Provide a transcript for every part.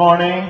morning.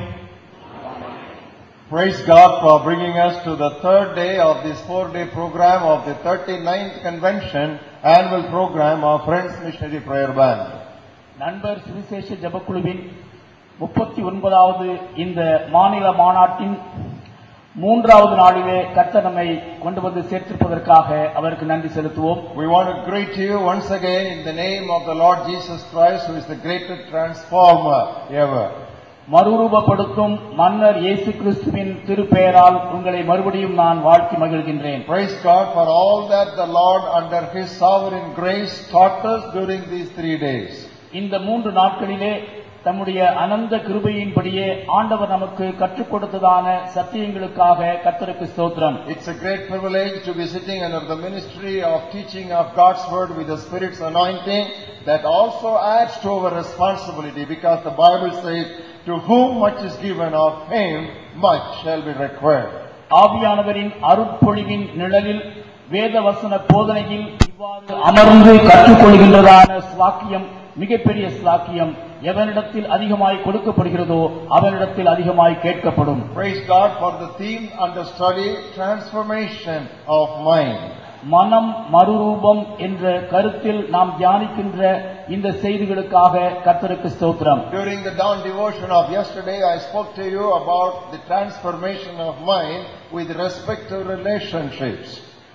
Praise God for bringing us to the third day of this four-day program of the 39th Convention annual program of Friends Missionary Prayer Band. நண்பர் சுவிசேஷ ஜபக்குழுவின் முப்பத்தி ஒன்பதாவது இந்த மாநில மாநாட்டின் மூன்றாவது நாளிலே கர்த்தர் நம்மை கொண்டு வந்து சேர்த்திருப்பதற்காக அவருக்கு நன்றி செலுத்துவோம் We want to greet you once again in the name of the Lord Jesus Christ who is the greatest transformer ever. மறுரூபப்படுத்தும் மன்னர் இயேசு கிறிஸ்துவின் திருப்பெயரால் உங்களை மறுபடியும் நான் வாழ்த்தி மகிழ்கின்றேன் Praise God for all that the Lord under His sovereign grace taught us during these three days. இந்த மூன்று நாட்களிலே தம்முடைய அனந்த கிருபையின்படியே ஆண்டவர் நமக்கு கற்றுக் கொடுத்ததான சத்தியங்களுக்காக கர்த்தருக்கு ஸ்தோத்திரம் It's a great privilege to be sitting under the ministry of teaching of God's word with the Spirit's anointing that also adds to our responsibility because the Bible says, to whom much is given of him, much shall be required. ஆவியானவரின் அருட்பொழிவின் நிழலில் வேத வசன போதனையில் இவ்வாறு அமர்ந்து கற்றுக்கொள்கின்றதான ஸ்லாக்கியம் மிகப்பெரிய ஸ்லாக்கியம் எவனிடத்தில் அதிகமாய் கொடுக்கப்படுகிறதோ அவனிடத்தில் அதிகமாய் கேட்கப்படும் Praise God for the theme under study, transformation of mind. மனம் மறுரூபம் என்ற கருத்தில் நாம் தியானிக்கின்ற இந்த செய்திகளுக்காக கர்த்தருக்கு ஸ்தோத்திரம் During the dawn devotion of yesterday, I spoke to you about the transformation of mind with respect to relationships.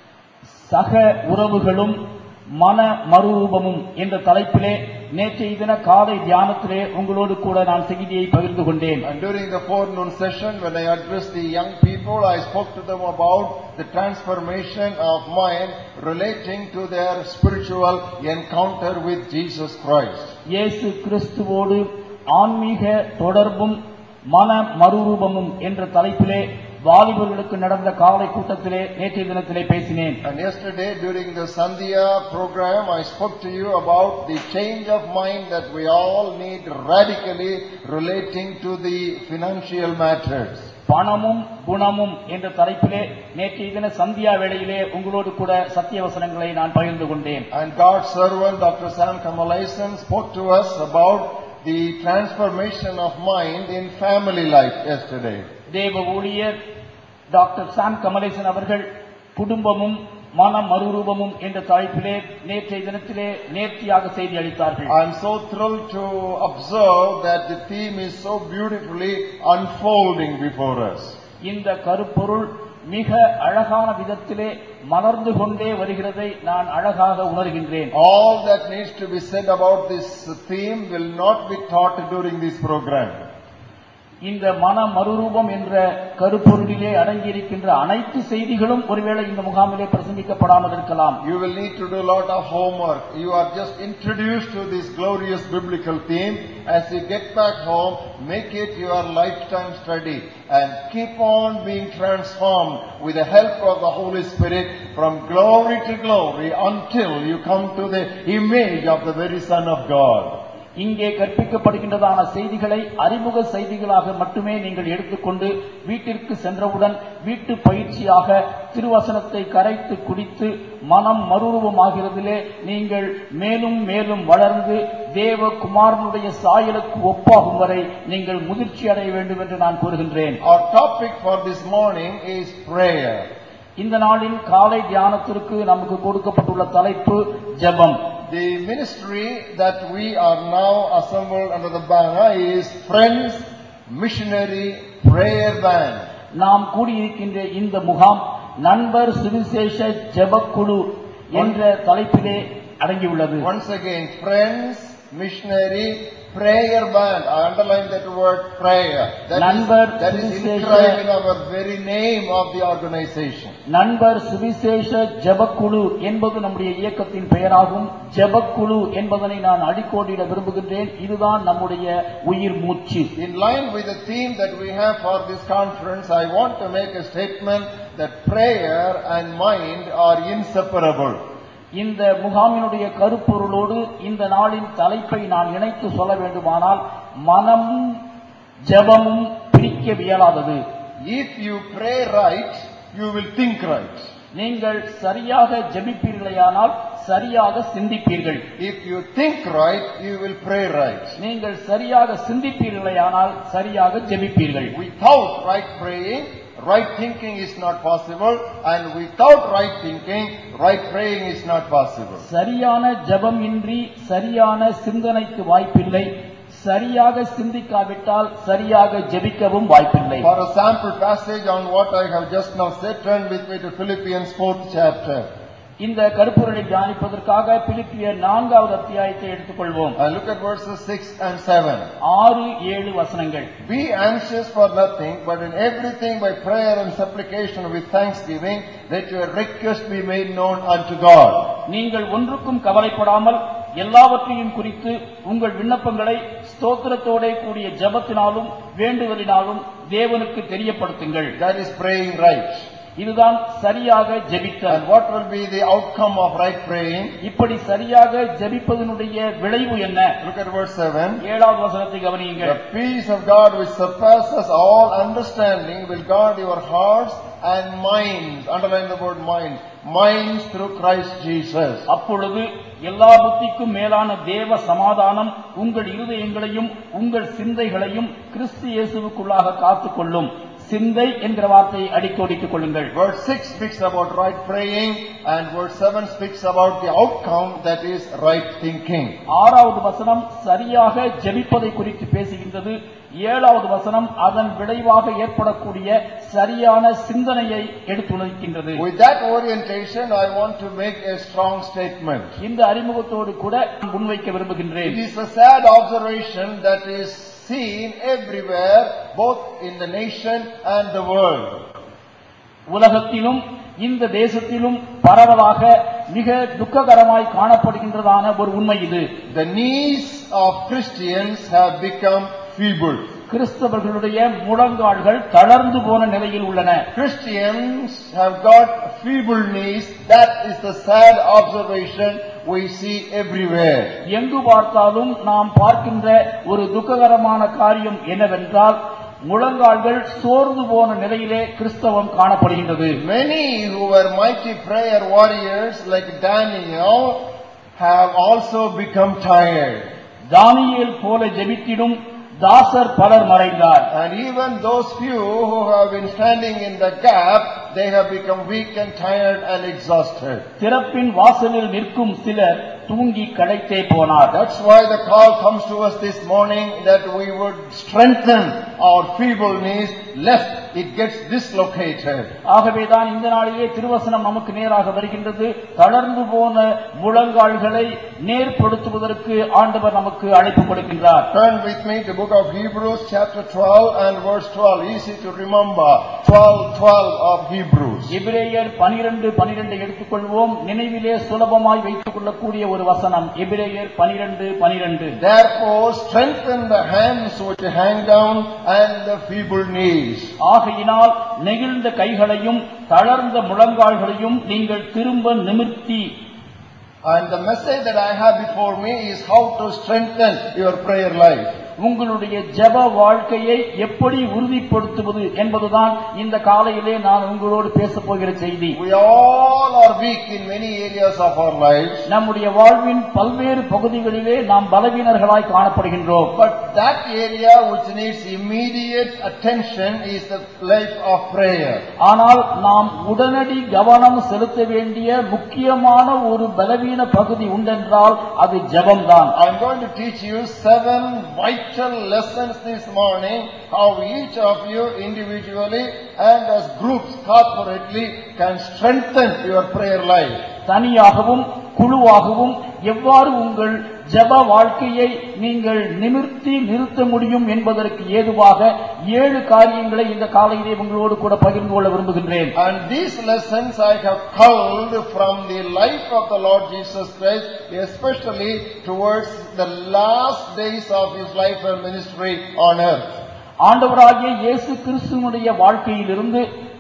சக உறவுகளும் மன மறுரூபமும் என்ற தலைப்பிலே நேற்றைய தின காலை தியானத்திலே உங்களோடு கூட நான் செய்தியை பகிர்ந்து கொண்டேன் And during the forenoon session, when I addressed the young people, I spoke to them about the transformation of mind relating to their spiritual encounter with Jesus Christ. இயேசு கிறிஸ்துவோடு ஆன்மீக தொடர்பும் மன மறுரூபமும் என்ற தலைப்பிலே வாலிபர்களுக்கு நடந்த காலை கூட்டத்திலே நேற்றைய தினத்திலே பேசினேன் And yesterday, during the Sandhya program, I spoke to you about the change of mind that we all need radically relating to the financial matters. பணமும் குணமும் என்ற தலைப்பிலே நேற்றைய தின சந்தியா வேளையிலே உங்களோடு கூட சத்திய வசனங்களை நான் பகிர்ந்து கொண்டேன் And God's servant, Dr. Sam Kamalaisen, spoke to us about the transformation of mind in family life yesterday. தேவ ஊழியர் டாக்டர் சாம் கமலேசன் அவர்கள் குடும்பமும் மன மறுரூபமும் என்ற தலைப்பிலே நேற்றைய தினத்திலே நேர்த்தியாக செய்தி அளித்தார்கள் I'm so thrilled to observe that the theme is so beautifully unfolding before us. இந்த கருப்பொருள் மிக அழகான விதத்திலே மலர்ந்து கொண்டே வருகிறதை நான் அழகாக உணர்கின்றேன் All that needs to be said about this theme will not be taught during this program. இந்த மன மறுரூபம் என்ற கருப்பொருளிலே அடங்கியிருக்கின்ற அனைத்து செய்திகளும் ஒருவேளை இந்த முகாமிலே பிரசங்கிக்கப்படாமல் இருக்கலாம் You will need to do a lot of homework. You are just introduced to this glorious biblical theme. As you get back home, make it your lifetime study and keep on being transformed with the help of the Holy Spirit from glory to glory until you come to the image of the very Son of God. இங்கே கற்பிக்கப்படுகின்றதான செய்திகளை அறிமுக செய்திகளாக மட்டுமே நீங்கள் எடுத்துக்கொண்டு வீட்டிற்கு சென்றவுடன் வீட்டு பயிற்சியாக திருவசனத்தை கரைத்து குடித்து மனம் மறுரூபமாகிறதிலே நீங்கள் மேலும் மேலும் வளர்ந்து தேவ குமாரனுடைய சாயலுக்கு ஒப்பாகும் வரை நீங்கள் முதிர்ச்சி அடைய வேண்டும் என்று நான் கூறுகின்றேன் Our topic for this morning is prayer. இந்த நாளின் காலை தியானத்திற்கு நமக்கு கொடுக்கப்பட்டுள்ள தலைப்பு ஜெபம் The ministry that we are now assembled under the banner is Friends Missionary Prayer Band. நாம் கூடியிருக்கின்ற இந்த முகாம் நண்பர் சுவிசேஷ ஜெபக்குழு என்ற தலைப்பிலே அடங்கியுள்ளது Once again, Friends Missionary Prayer Band. I underline that word prayer. That Nandar is, that is Suvisesha- inscribed in our very name of the organization. நண்பர் சுவிசேஷ ஜெபக்குழு என்பது நம்முடைய இயக்கத்தின் பெயராகும் ஜெபக்குழு என்பதனை நான் அடிக்கோடிட விரும்புகின்றேன் இதுதான் நம்முடைய உயிர் மூச்சு In line with the theme that we have for this conference, I want to make a statement that prayer and mind are inseparable. இந்த முகாமினுடைய கருப்பொருளோடு இந்த நாளின் தலைப்பை நான் இணைத்து சொல்ல வேண்டுமானால் மனமும் ஜெபமும் பிரிக்கவியலாதது If you pray right, you will think right. நீங்கள் சரியாக ஜெபிப்பீர்களேயானால் சரியாக சிந்திப்பீர்கள் If you think right, you will pray right. நீங்கள் சரியாக சிந்திப்பீர்களேயானால் சரியாக ஜெபிப்பீர்கள் Without right praying, right thinking is not possible, and without right thinking, right praying is not possible. சரியான ஜெபம் இன்றி சரியான சிந்தனைக்கு வாய்ப்பில்லை சரியாக சிந்திக்காவிட்டால் சரியாக ஜெபிக்கவும் வாய்ப்பில்லை For a sample passage on what I have just now said, turn with me to Philippians 4th chapter. இந்த கருப்புரனை தியானிப்பதற்காக பிலிப்பியர் நான்காவது அத்தியாயத்தை எடுத்துக்கொள்வோம் And look at verses 6 and 7. ஆறு ஏழு வசனங்கள் Be anxious for nothing, but in everything by prayer and supplication with thanksgiving, let your request be made known unto God. நீங்கள் ஒன்றுக்கும் கவலைப்படாமல் எல்லாவற்றையும் குறித்து உங்கள் விண்ணப்பங்களை ஸ்தோத்திரத்தோடே கூடிய ஜெபத்தினாலும் வேண்டுதலினாலும் தேவனுக்கு தெரியப்படுத்துங்கள் That is praying right. இதுதான் சரியாக ஜெபித்தல் And what will be the outcome of right praying? இப்படி சரியாக ஜெபிப்பதனுடைய விளைவு என்ன Look at verse 7. ஏழாவது வசனத்தை கவனியுங்கள் The peace of God which surpasses all understanding will guard your hearts and minds. Underline the word minds. Minds through Christ Jesus. அப்பொழுது எல்லா புத்திக்கும் மேலான தேவ சமாதானம் உங்கள் இருதயங்களையும் உங்கள் சிந்தைகளையும் கிறிஸ்து இயேசுவுக்குள்ளாக காத்துக்கொள்ளும் சிந்தை என்கிற வார்த்தையை அடிக்கோடிட்டுக் கொள்ளுங்கள் Verse 6 speaks about right praying and verse 7 speaks about the outcome that is right thinking. ஆறாவது வசனம் சரியாக ஜெபிப்பதை குறித்து பேசுகின்றது ஏழாவது வசனம் அதன் விளைவாக ஏற்படக்கூடிய சரியான சிந்தனையை எடுத்துரைக்கின்றது With that orientation, I want to make a strong statement. இந்த அறிமுகத்தோடு கூட நான் முன்வைக்க விரும்புகின்றேன் It is a sad observation that is seen everywhere, both in the nation and the world. உலகத்திலும் இந்த தேசத்திலும் பரவலாக மிக துக்ககரமாய் காணப்படுகின்றதான ஒரு உண்மை இது The knees of Christians have become feeble. கிறிஸ்தவர்களுடைய முழங்கால்கள் தளர்ந்து போன நிலையில் உள்ளன Christians have got feeble knees. That is the sad observation we see everywhere. எங்கு பார்த்தாலும் நாம் பார்க்கின்ற ஒரு துக்ககரமான காரியம் என்னவென்றால் முழங்கால்கள் சோர்ந்து போன நிலையிலே கிறிஸ்தவம் காணப்படுகின்றது Many who were mighty prayer warriors like Daniel have also become tired. தானியேல் போல ஜெபித்திடும் தாசர் பலர் மறைந்தார் And even those few who have been standing in the gap, they have become weak and tired and exhausted. திறப்பின் வாசலில் நிற்கும் சிலர் தூங்கி களைத்தே போனார் That's why the call comes to us this morning that we would strengthen our feeble knees, lest it gets dislocated. ஆகவேதான் இந்த நாளிலே திருவசனம் நமக்கு நேராக வருகின்றது தளர்ந்து போன முழங்கால்களை நேர்படுத்துவதற்கு ஆண்டவர் நமக்கு அழைப்பு கொடுக்கின்றார் Turn with me to book of Hebrews chapter 12 and verse 12. Easy to remember. 12, 12 of Hebrews. எபிரேயர் பனிரெண்டு பனிரெண்டு எடுத்துக்கொள்வோம் நினைவிலே சுலபமாய் வைத்துக் கொள்ளக்கூடிய ஒரு வசனம் எபிரேயர் பனிரெண்டு பனிரெண்டு Therefore strengthen the hands which hang down and the feeble knees. ஆகையினால் நெகிழ்ந்த கைகளையும் தளர்ந்த முழங்கால்களையும் நீங்கள் திரும்ப நிமிர்த்தி And the message that I have before me is how to strengthen your prayer life. உங்களுடைய ஜெப வாழ்க்கையை எப்படி உறுதிப்படுத்துவது என்பதுதான் இந்த காலையிலே நான் உங்களோடு பேசப் போகிற செய்தி We all are weak in many areas of our lives. நம்முடைய வாழ்வின் பல்வேறு பகுதிகளிலே நாம் பலவீனர்களாய் காணப்படுகின்றோம் But that area which needs immediate attention is the life of prayer. ஆனால் நாம் உடனடி கவனம் செலுத்த வேண்டிய முக்கியமான ஒரு பலவீன பகுதி உண்டென்றால் அது ஜெபம்தான் I'm going to teach you seven vital lessons this morning how each of you individually and as groups corporately can strengthen your prayer life. தனியாகவும் குழுவாகவும் எவ்வாறு உங்கள் ஜெப வாழ்க்கையை நீங்கள் நிமிர்த்தி நிறுத்த முடியும் என்பதற்கு ஏதுவாக ஏழு காரியங்களை இந்த காலையிலே உங்களோடு கூட பகிர்ந்து கொள்ள விரும்புகின்றேன் And these lessons I have culled from the life of the Lord Jesus Christ, especially towards the last days of his life and ministry on earth. ஆண்டவராகிய இயேசு கிறிஸ்துவனுடைய வாழ்க்கையிலிருந்து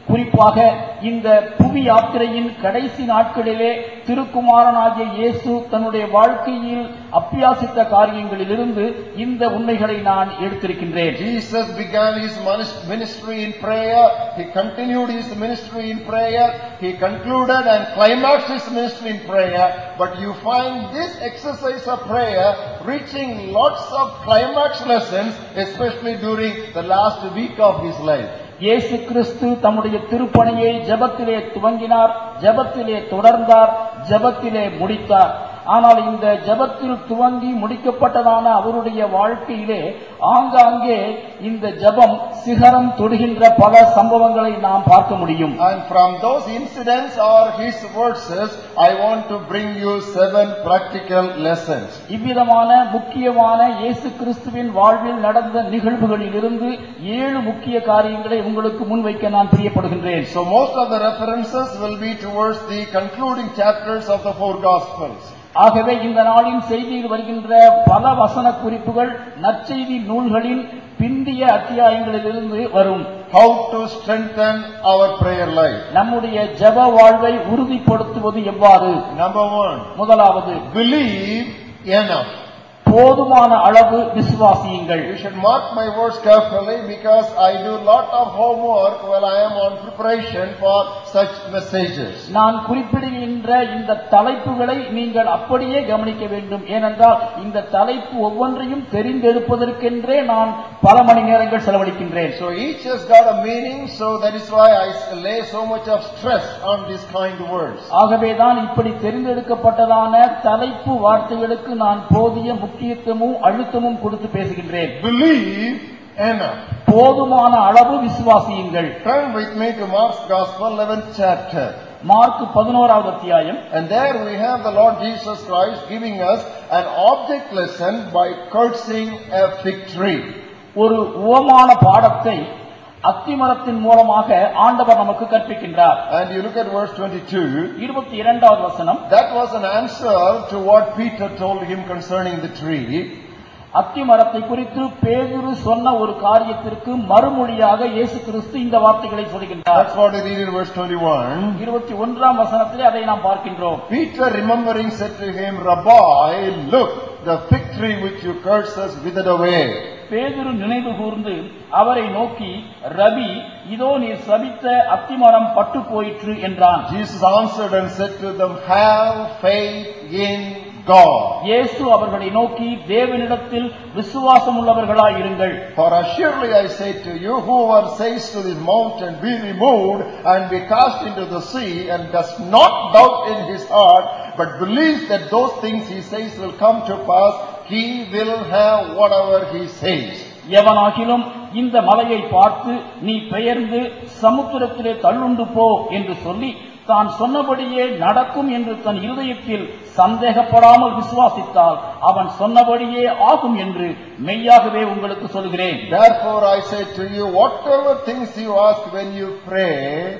குறிப்பாக இந்த புவி யாத்திரையின் கடைசி நாட்களிலே திருக்குமாரனாகிய இயேசு தன்னுடைய வாழ்க்கையில் அப்பியாசித்த காரியங்களிலிருந்து இந்த உண்மைகளை நான் எடுத்திருக்கின்றேன் Jesus began his minis- ministry in prayer. He continued his ministry in prayer. He concluded and climaxed his ministry in prayer. But you find this exercise of prayer reaching lots of climax lessons, especially during the last week of his life. இயேசு கிறிஸ்து தம்முடைய திருப்பணியை ஜெபத்திலே துவங்கினார் ஜெபத்திலே தொடர்ந்தார் ஜெபத்திலே முடித்தார் ஆனால் இந்த ஜெபத்தில் துவங்கி முடிக்கப்பட்டதான அவருடைய வாழ்க்கையிலே ஆங்காங்கே இந்த ஜெபம் சிகரம் தொடுகின்ற பல சம்பவங்களை நாம் பார்க்க முடியும் And from those incidents or his verses, I want to bring you seven practical lessons. இவ்விதமான முக்கியமான இயேசு கிறிஸ்துவின் வாழ்வில் நடந்த நிகழ்வுகளிலிருந்து ஏழு முக்கிய காரியங்களை உங்களுக்கு முன்வைக்க நான் பிரியப்படுகின்றேன் So most of the references will be towards the concluding chapters of the four Gospels. ஆகவே இந்த நாளின் செய்தியில் வருகின்ற பல வசன குறிப்புகள் நற்செய்தி நூல்களின் பிந்திய அத்தியாயங்களிலிருந்து வரும் How to strengthen our prayer life. நம்முடைய ஜெப வாழ்வை உறுதிப்படுத்துவது எவ்வாறு Number one, முதலாவது believe enough. போதுமான அளவு விசுவாசியுங்கள் You should mark my words carefully because I do lot of homework while I am on preparation for such messages. நான் குறிப்பிடுகின்ற இந்த தலைப்புகளை நீங்கள் அப்படியே கவனிக்க வேண்டும் ஏனென்றால் இந்த தலைப்பு ஒவ்வொன்றையும் தெரிந்தெடுப்பதற்கென்றே நான் பல மணி நேரங்கள் செலவழிக்கின்றேன் So each has got a meaning, so that is why I lay so much of stress on these kind words. ஆகவேதான் இப்படி தெரிந்தெடுக்கப்பட்டதான தலைப்பு வார்த்தைகளுக்கு நான் போதிய முக்கியத்துவமும் அழுத்தமும் கொடுத்து பேசுகின்றேன் Believe enough. போதுமான அளவு விசுவாசியுங்கள் Turn with me to Mark's Gospel, 11th chapter. Mark பதினோராவது அத்தியாயம் And there we have the Lord Jesus Christ giving us an object lesson by cursing a fig tree. ஒரு உவமான பாடத்தை அத்திமரத்தின் மூலமாக ஆண்டவர் நமக்கு கற்பிக்கின்றார் And you look at verse 22. இருபத்தி இரண்டாவது வசனம் That was an answer to what Peter told him concerning the tree. அத்திமரத்தை குறித்து பேதுரு சொன்ன ஒரு காரியத்திற்கு மறுமொழியாக இயேசு கிறிஸ்து இந்த வார்த்தைகளை சொல்கின்றார் That's what we read in verse 21. இருபத்தி ஒன்றாம் வசனத்திலே அதை நாம் பார்க்கின்றோம் Peter remembering said to him, Rabbi, look, the fig tree which you cursed us withered away. பேதுரு நினைவு கூர்ந்து அவரை நோக்கி ரபி இதோ நீர் சபித்த அத்திமரம் பட்டு போயிற்று என்றான் Jesus answered and said to them, Have faith in God. இயேசு அவர்களை நோக்கி தேவனிடத்தில் விசுவாசம் உள்ளவர்களாயிருங்கள் For assuredly I say to you, whoever says to this mountain, Be removed and be cast into the sea, and does not doubt in his heart, but believes that those things he says will come to pass, he will have whatever he says. எவனாகிலும் இந்த மலையை பார்த்து நீ பெயர்ந்து சமுத்திரத்திலே தள்ளுண்டு போ என்று சொல்லி தான் சொன்னபடியே நடக்கும் என்று தன் இருதயத்தில் சந்தேகப்படாமல் விசுவாசித்தால் அவன் சொன்னபடியே ஆகும் என்று மெய்யாகவே உங்களுக்கு சொல்கிறேன் Therefore I say to you, whatever things you ask when you pray,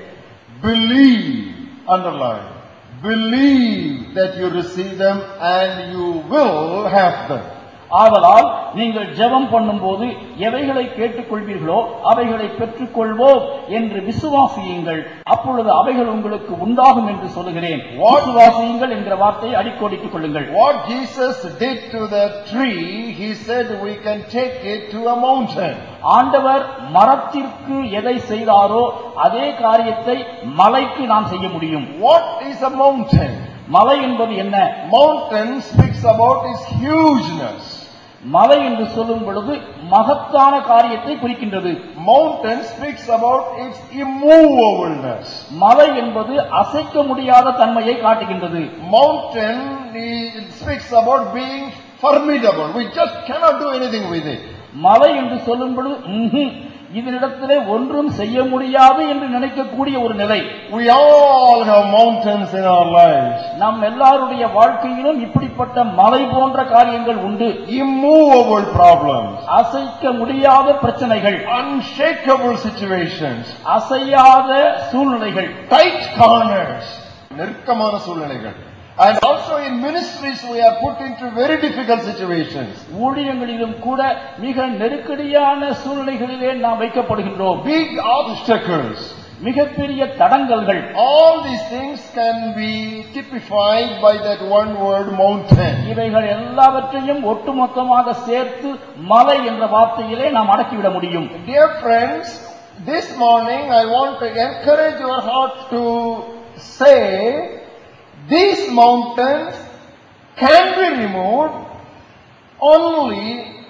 believe, underline, believe that you receive them and you will have them. ஆதலால் நீங்கள் ஜெபம் பண்ணும்போது எவைகளை கேட்டுக்கொள்வீர்களோ அவைகளை பெற்றுக்கொள்வோம் என்று விசுவாசியுங்கள் அப்பொழுது அவைகள் உங்களுக்கு உண்டாகும் என்று சொல்லுகிறேன் What? விசுவாசியுங்கள் என்கிற வார்த்தையை அடிக்கோடிட்டுக் கொள்ளுங்கள் What Jesus did to the tree, he said we can take it to a mountain. ஆண்டவர் மரத்திற்கு எதை செய்தாரோ அதே காரியத்தை மலைக்கு நாம் செய்ய முடியும் What is a mountain? மலை என்பது என்ன Mountain speaks about its hugeness. மலை என்று சொல்லும் பொழுது மகத்தான காரியத்தை குறிக்கின்றது Mountain speaks about its immovableness. மலை என்பது அசைக்க முடியாத தன்மையை காட்டுகின்றது Mountain it speaks about being formidable. We just cannot do anything with it. மலை என்று சொல்லும் பொழுது ம்ஹும், இதனிடத்திலே ஒன்றும் செய்ய முடியாது என்று நினைக்கக்கூடிய ஒரு நிலை We all have mountains in our lives. நம் எல்லாருடைய வாழ்க்கையிலும் இப்படிப்பட்ட மலை போன்ற காரியங்கள் உண்டு Immovable problems. அசைக்க முடியாத பிரச்சனைகள் Unshakable situations. அசையாத சூழ்நிலைகள் Tight corners. நெருக்கமான சூழ்நிலைகள். And also in ministries we are put into very difficult situations. ஊழியங்களிலும் கூட மிக நெருக்கடியான சூழ்நிலைகளிலே நாம் வைக்கப்படுகின்றோம் Big obstacles. மிகப்பெரிய தடங்கல்கள் All these things can be typified by that one word mountain. இவைகள் எல்லாவற்றையும் ஒட்டுமொத்தமாக சேர்த்து மலை என்ற வார்த்தையிலே நாம் அடக்கிவிட முடியும் Dear friends, this morning I want to encourage your heart to say these mountains can be removed only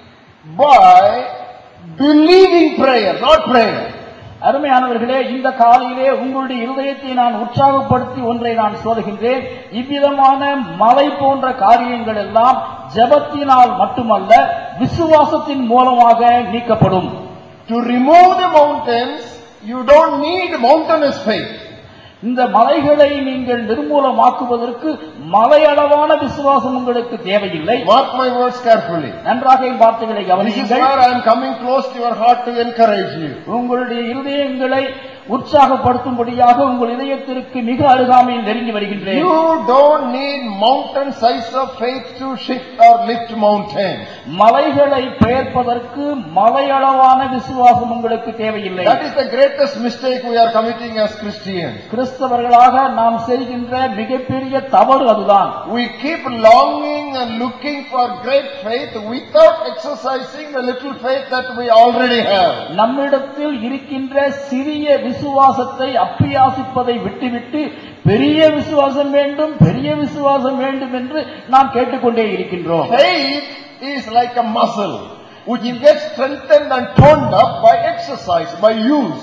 by believing prayer, not prayer. அருமையானவர்களே இந்த காலையிலே உங்களுடைய இருதயத்தை நான் உற்சாகப்படுத்தி ஒன்றை நான் சொல்கின்றேன் இவ்விதமான மலை போன்ற காரியங்கள் எல்லாம் ஜெபத்தினால் மட்டுமல்ல விசுவாசத்தின் மூலமாக நீக்கப்படும் To remove the mountains, you don't need mountainous faith. இந்த மலைகளை நீங்கள் நிர்மூலமாக்குவதற்கு மலையளவான விசுவாசம் உங்களுக்கு தேவையில்லை Mark my words carefully. நன்றாக என் வார்த்தைகளை This is கவனியுங்கள் where I am coming close to your heart to encourage you. உங்களுடைய இருதயங்களை உற்சாகப்படுத்தும்படியாக உங்கள் இதயத்திற்கு மிக அருகாமையில் நெருங்கி வருகின்றேன் You don't need mountain size of faith to shift or lift mountains. மலைகளை பெயர்ப்பதற்கு மலையளவான விசுவாசம் உங்களுக்கு தேவையில்லை That is the greatest mistake we are committing as Christians. கிறிஸ்தவர்களாக நாம் செய்கின்ற மிகப்பெரிய தவறு அதுதான் We keep longing and looking for great faith without exercising the little faith that we already have. நம்மிடத்தில் இருக்கின்ற சிறிய விசுவாசத்தை அப்பியாசிப்பதை விட்டுவிட்டு பெரிய விசுவாசம் வேண்டும் பெரிய விசுவாசம் வேண்டும் என்று நாம் கேட்டுக்கொண்டே இருக்கின்றோம் Faith is like a muscle which gets strengthened and toned up by exercise, by use.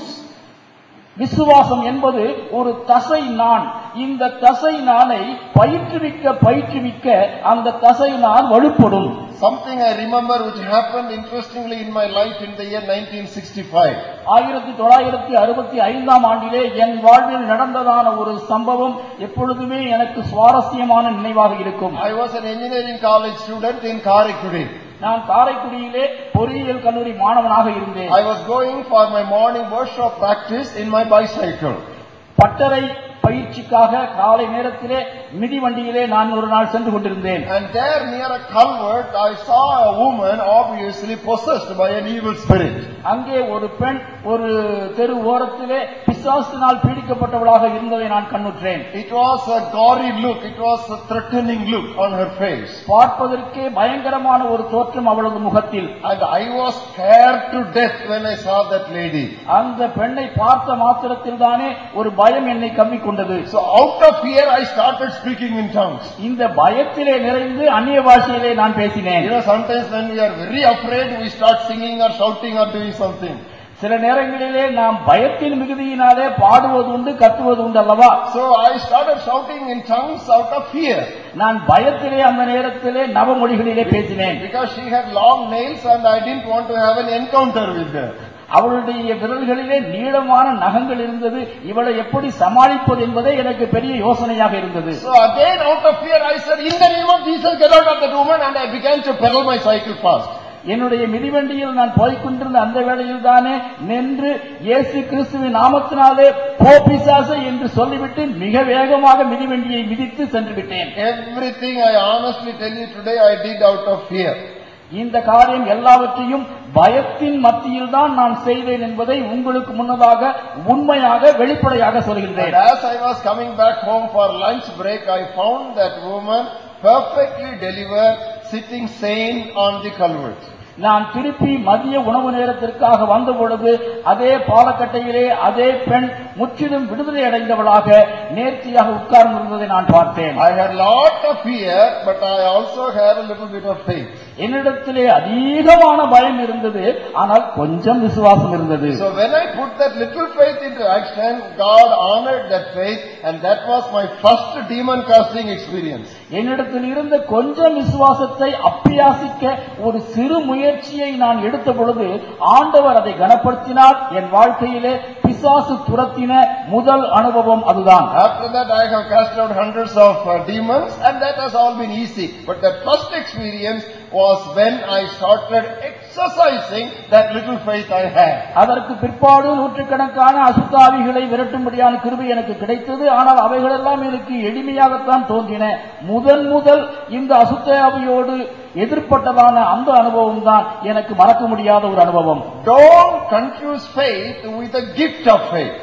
விசுவாசம் என்பது ஒரு தசை நான் இந்த தசை நானை பயிற்றுவிக்க பயிற்றுவிக்க அந்த தசை நான் வலுப்படும் Something I remember which happened interestingly in my life in the year 1965. ஆயிரத்தி தொள்ளாயிரத்தி அறுபத்தி ஐந்தாம் ஆண்டிலே என் வாழ்வில் நடந்ததான ஒரு சம்பவம் எப்பொழுதுமே எனக்கு சுவாரஸ்யமான நினைவாக இருக்கும் I was an engineering college student in Karikudi. நான் காரைக்குடியிலே பொறியியல் கல்லூரி மாணவனாக இருந்தேன் I was going for my morning workshop practice in my bicycle. பட்டறை பயிற்சிக்காக காலை நேரத்திலே மிதிவண்டியிலே நான் ஒரு நாள் சென்று கொண்டிருந்தேன் And there near a culvert, I saw a woman obviously possessed by an evil spirit. அங்கே ஒரு பெண் ஒரு தெரு ஓரத்திலே பிசாசினால் பீடிக்கப்பட்டவளாக இருந்ததை நான் கண்ணுற்றேன் It was a gory look, it was a threatening look on her face. பார்ப்பதற்கே பயங்கரமான ஒரு தோற்றம் அவளது முகத்தில் And I was scared to death when I saw that lady. அந்த பெண்ணை பார்த்த மாத்திரத்தில் தானே ஒரு பயம் என்னை கவ்விக்கொண்டது So out of fear, I started speaking in tongues. இந்த பயத்திலே நிறைந்து அந்நிய பாஷையிலே நான் பேசினேன் You know, sometimes when we are very afraid, we start singing or shouting or doing something. சில நேரங்களிலே நாம் பயத்தின் மிகுதியினாலே பாடுவது உண்டு கத்துவது உண்டு அல்லவா So I started shouting in tongues out of fear. நான் பயத்திலே அந்த நேரத்திலே நவமொழிகளிலே பேசினேன் Because she had long nails and I didn't want to have an encounter with her. அவளுடைய விரல்களிலே நீளமான நகங்கள் இருந்தது இவளை எப்படி சமாளிப்பது என்பதே எனக்கு பெரிய யோசனையாக இருந்தது So again out of fear I said, in the name of Jesus get out of that woman and I began to pedal my cycle fast. என்னுடைய மிதிவண்டியில் நான் போய்க் கொண்டிருந்த அந்த வேளையில் தானே நின்று இயேசு கிறிஸ்துவின் நாமத்தினாலே போ பிசாசு என்று சொல்லிவிட்டு மிக வேகமாக மிதிவண்டியை மிதித்து சென்று விட்டேன் Everything I honestly tell you today I did out of fear. இந்த காரியம் எல்லாவற்றையும் பயத்தின் மத்தியில் தான் நான் செய்தேன் என்பதை உங்களுக்கு முன்னதாக உண்மையாக வெளிப்படையாக And சொல்கின்றேன் as I was coming back home for lunch break, I found that woman perfectly delivered, sitting sane on the culvert. நான் திருப்பி மதிய உணவு நேரத்திற்காக வந்த பொழுது அதே பாலக்கட்டையிலே அதே பெண் முற்றிலும் விடுதலை அடைந்தவளாக நேர்த்தியாக உட்கார்ந்திருந்ததை நான் பார்த்தேன் I had lot of fear, but I also had a little bit of faith. என்னிடத்திலே அதிகமான பயம் இருந்தது ஆனால் கொஞ்சம் விசுவாசம் இருந்தது So when I put that little faith into action, God honored that faith, and that was my first demon casting experience. என்னிடத்தில் இருந்த கொஞ்சம் விசுவாசத்தை அப்பியாசிக்க ஒரு சிறு முயற்சியை நான் எடுத்த பொழுது ஆண்டவர் அதை கனப்படுத்தினார் என் வாழ்க்கையிலே பிசாசு துரத்தின முதல் அனுபவம் அதுதான் After that, I have cast out hundreds of uh, demons, and that has all been easy. But the first experience was when I started exercising that little faith I had. அதற்கு பிற்பாடு நூற்றுக்கணக்கான அசுத்தாவிகளை விரட்டும்படியான கிருபை எனக்கு கிடைத்தது ஆனால் அவைகளெல்லாம் எனக்கு எளிமையாகத்தான் தோன்றின முதன் முதல் இந்த அசுத்தாவியோடு எதிர்ப்பட்டதான அந்த அனுபவம் தான் எனக்கு மறக்க முடியாத ஒரு அனுபவம் Don't confuse faith with the gift of faith.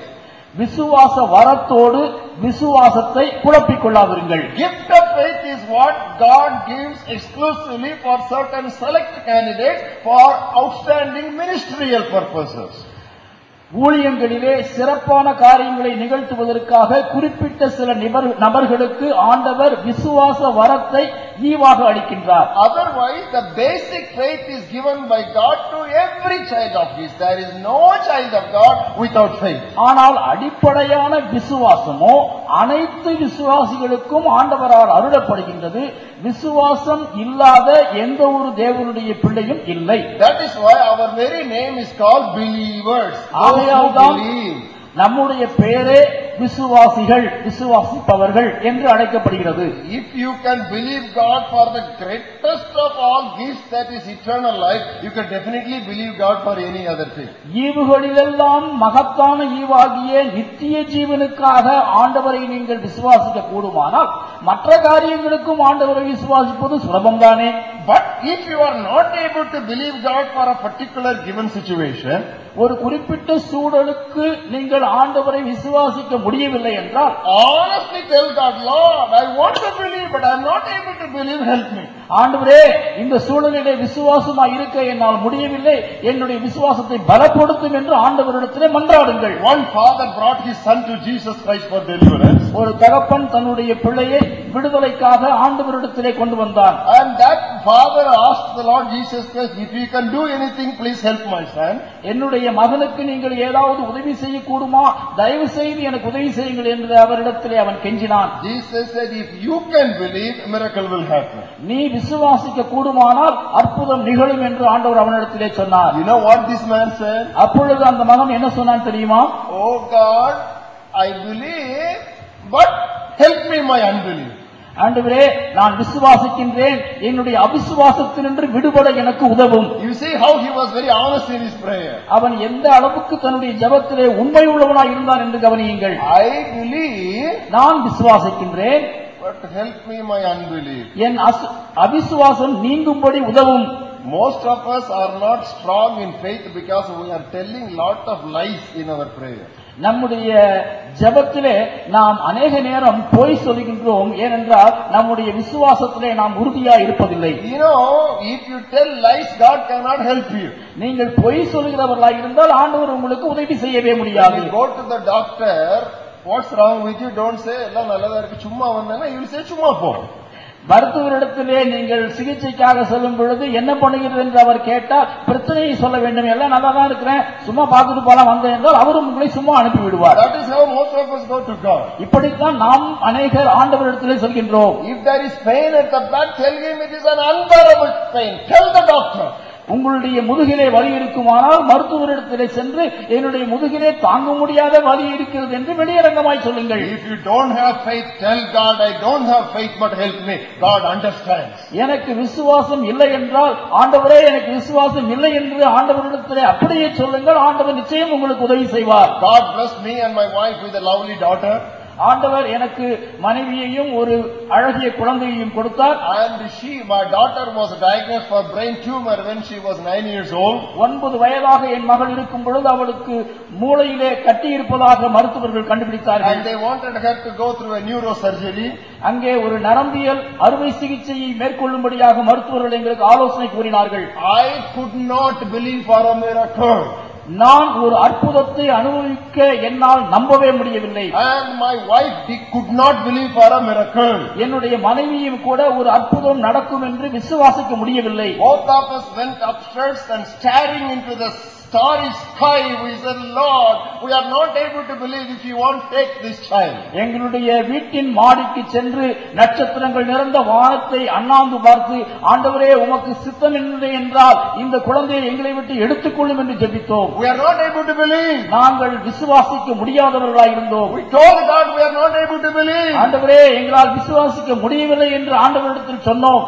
விசுவாச வரத்தோடு விசுவாசத்தை குழப்பிக் கொள்ளாதிருங்கள் Gift of faith is what God gives exclusively for certain select candidates for outstanding ministerial purposes. ஊழியங்களிலே சிறப்பான காரியங்களை நிகழ்த்துவதற்காக குறிப்பிட்ட சில நிபர்- நபர்களுக்கு ஆண்டவர் விசுவாச வரத்தை ஈவாக அளிக்கின்றார் Otherwise, the basic faith is given by God to every child of His. There is no child of God without faith. ஆனால் அடிப்படையான விசுவாசமோ அனைத்து விசுவாசிகளுக்கும் ஆண்டவரால் அருளப்படுகின்றது விசுவாசம் இல்லாத எந்த ஒரு தேவனுடைய பிள்ளையும் இல்லை That is why our very name is called believers. Those who ஆகையால்தான் believe. நம்முடைய பெயரே விசுவாசிகள் விசுவாசிப்பவர்கள் என்று அழைக்கப்படுகிறது If you can believe God for the greatest of all gifts that is eternal life, you can definitely believe God for any other thing. ஈவுகளிலெல்லாம் மகத்தான ஈவாகிய நித்திய ஜீவனுக்காக ஆண்டவரை நீங்கள் விசுவாசிக்க கூடுமானால் மற்ற காரியங்களுக்கும் ஆண்டவரை விசுவாசிப்பது சுலபம்தானே But if you are not able to believe God for a particular given situation, ஒரு குறிப்பிட்ட சூழலுக்கு நீங்கள் ஆண்டவரை விசுவாசிக்க முடியவில்லை என்றால் honestly tell God, Lord, I want to believe, but I am not able to believe, help me. ஆண்டவரே இந்த சூழலிலே விசுவாசமா இருக்க என்னால் முடியவில்லை என்னுடைய விசுவாசத்தை பலப்படுத்தும் என்று ஆண்டவரிடத்திலே மன்றாடுங்கள் One father brought his son to Jesus Christ for deliverance, ஒரு தகப்பன் தன்னுடைய பிள்ளையை விடுதலைக்காக ஆண்டவரிடத்திலே கொண்டு வந்தான் and that father asked the Lord Jesus Christ, if you can do anything, please help my son. என்னுடைய மகனுக்கு நீங்கள் ஏதாவது உதவி செய்யக்கூடுமா தயவு செய்து எனக்கு உதவி செய்யுங்கள் என்று அவரிடத்திலே அவன் கெஞ்சினான் Jesus said, if you can believe, a miracle will happen. நீ விசுவாசிக்க கூடுமானால் அற்புதம் நிகழும் என்று ஆண்டவர் அவனிடத்திலே சொன்னார் You know what this man said? அப்பொழுது அந்த மகன் என்ன சொன்னான் தெரியுமா Oh God, I believe, but help me my unbelief. ஆண்டவரே நான் விசுவாசிக்கின்றேன் என்னுடைய அவிசுவாசத்தினின்று விடுபட எனக்கு உதவும் You see how he was very honest in his prayer. அவன் எந்த அளவுக்கு தன்னுடைய ஜெபத்திலே உண்மை உள்ளவனாய் இருந்தான் என்று கவனியுங்கள் I believe, நான் விசுவாசிக்கின்றேன் but help me my unbelief. என் அசு- அவிசுவாசம் நீங்கும்படி உதவும் Most of us are not strong in faith because we are telling lot of lies in our prayer. நம்முடைய ஜெபத்திலே நாம் அநேக நேரம் பொய் சொல்கின்றோம் ஏனென்றால் நம்முடைய விசுவாசத்திலே நாம் உறுதியா இருப்பதில்லை You know, if you tell lies, God cannot help you. நீங்கள் பொய் சொல்கிறவர்களாய் இருந்தால் ஆண்டவர் உங்களுக்கு உதவி செய்யவே When முடியாது you go to the doctor, what's wrong with you? Don't say, எல்லாம் நல்லதா இருக்கு சும்மா வந்தேன்னா you will say சும்மா போ. மருத்துவரிடத்திலே நீங்கள் சிகிச்சைக்காக செல்லும் பொழுது என்ன பண்ணுகிறது என்று அவர் கேட்டால் பிரச்சனையை சொல்ல வேண்டும் எல்லாம் நல்லா தான் இருக்கிறேன் சும்மா பார்த்துட்டு போலாம் வந்தேன் என்றால் அவரும் உங்களை சும்மா அனுப்பி விடுவார் That is how most of us go to God. இப்படித்தான் நாம் அநேகர் ஆண்டவரிடத்திலே சொல்கின்றோம் If there is pain at the back, tell him it is an unbearable pain. Tell the doctor. உங்களுடைய முதுகிலே வலி இருக்குமானால் மருத்துவரிடத்திலே சென்று என்னுடைய முதுகிலே தாங்க முடியாத வலி இருக்கிறது என்று வெளியரங்கமாய் சொல்லுங்கள் If you don't have faith, tell God, I don't have faith, but help me. God understands. எனக்கு விசுவாசம் இல்லை என்றால் ஆண்டவரே எனக்கு விசுவாசம் இல்லை என்று ஆண்டவரிடத்திலே அப்படியே சொல்லுங்கள் ஆண்டவர் நிச்சயம் உங்களுக்கு உதவி செய்வார் God bless me and my wife with a lovely daughter. ஆண்டவர் எனக்கு மனைவியையும் ஒரு அழகிய குழந்தையையும் கொடுத்தார் And she, my daughter was diagnosed for brain tumor when she was nine years old. ஒன்பது வயதாக என் மகள் இருக்கும் பொழுது அவளுக்கு மூளையிலே கட்டி இருப்பதாக மருத்துவர்கள் கண்டுபிடித்தார்கள் And they wanted her to go through a neurosurgery. அங்கே ஒரு நரம்பியல் அறுவை சிகிச்சையை மேற்கொள்ளும்படியாக மருத்துவர்கள் எங்களுக்கு ஆலோசனை கூறினார்கள் I could not believe for a miracle. நான் ஒரு அற்புதத்தை அனுபவிக்க என்னால் நம்பவே முடியவில்லை And my wife did- could not believe for a miracle. என்னுடைய மனைவியும் கூட ஒரு அற்புதம் நடக்கும் என்று விசுவாசிக்க முடியவில்லை Both of us went upstairs and staring into the starry sky, we said, Lord, we are not able to believe if you won't take this child. எங்களுடைய வீட்டின் மாடிக்கு சென்று நட்சத்திரங்கள் நிறைந்த வானத்தை அண்ணாந்து பார்த்து ஆண்டவரே உமக்கு சித்தம் இல்லை என்றால் இந்த குழந்தையை எங்களை விட்டு எடுத்துக்கொள்ளும் என்று ஜெபித்தோம் We are not able to believe. நாங்கள் விசுவாசிக்க முடியாதவர்களாய் இருந்தோம் We told God we are not able to believe. ஆண்டவரே எங்களால் விசுவாசிக்க முடியவில்லை என்று ஆண்டவரிடத்தில் சொன்னோம்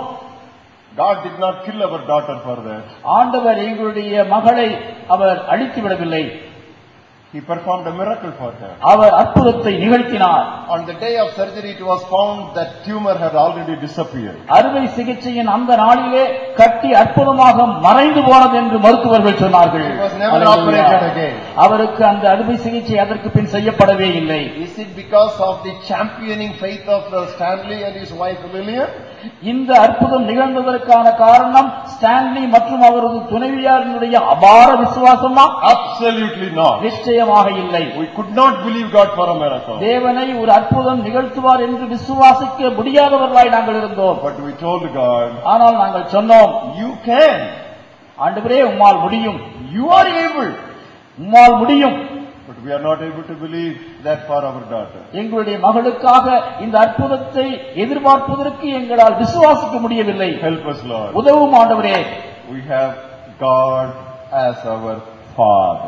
God did not kill our daughter for that. ஆண்டவர் எங்களுடைய மகளை அவர் அழித்து விடவில்லை He performed a miracle for her. அவர் அற்புதத்தை நிகழ்த்தினார் On the day of surgery, it was found that tumor had already disappeared. அறுவை சிகிச்சையின் அந்த நாளிலே கட்டி அற்புதமாக மறைந்து போனது என்று மருத்துவர்கள் சொன்னார்கள் He was never hallelujah. operated again. அவருக்கு அந்த அறுவை சிகிச்சை அதற்கு பின் செய்யப்படவே இல்லை Is it because of the championing faith of uh, Stanley and his wife Lillian? இந்த அற்புதம் நிகழ்ந்ததற்கான காரணம் ஸ்டான்லி மற்றும் அவரது துணைவியாரினுடைய அபார விசுவாசமா Absolutely not. நிச்சயமாக இல்லை We could not believe God for a miracle. தேவனை ஒரு அற்புதம் நிகழ்த்துவார் என்று விசுவாசிக்க முடியாதவர்களாய் நாங்கள் இருந்தோம் But we told God, ஆனால் நாங்கள் சொன்னோம் You can. ஆண்டவரே உம்மால் முடியும் You are able. உம்மால் முடியும் But we are not able to believe that for our daughter. எங்களுடைய மகளுக்காக இந்த அற்புதத்தை எதிர்பார்ப்பதற்கு எங்களால் விசுவாசிக்க முடியவில்லை Help us, Lord. உதவும் ஆண்டவரே We have God as our Father.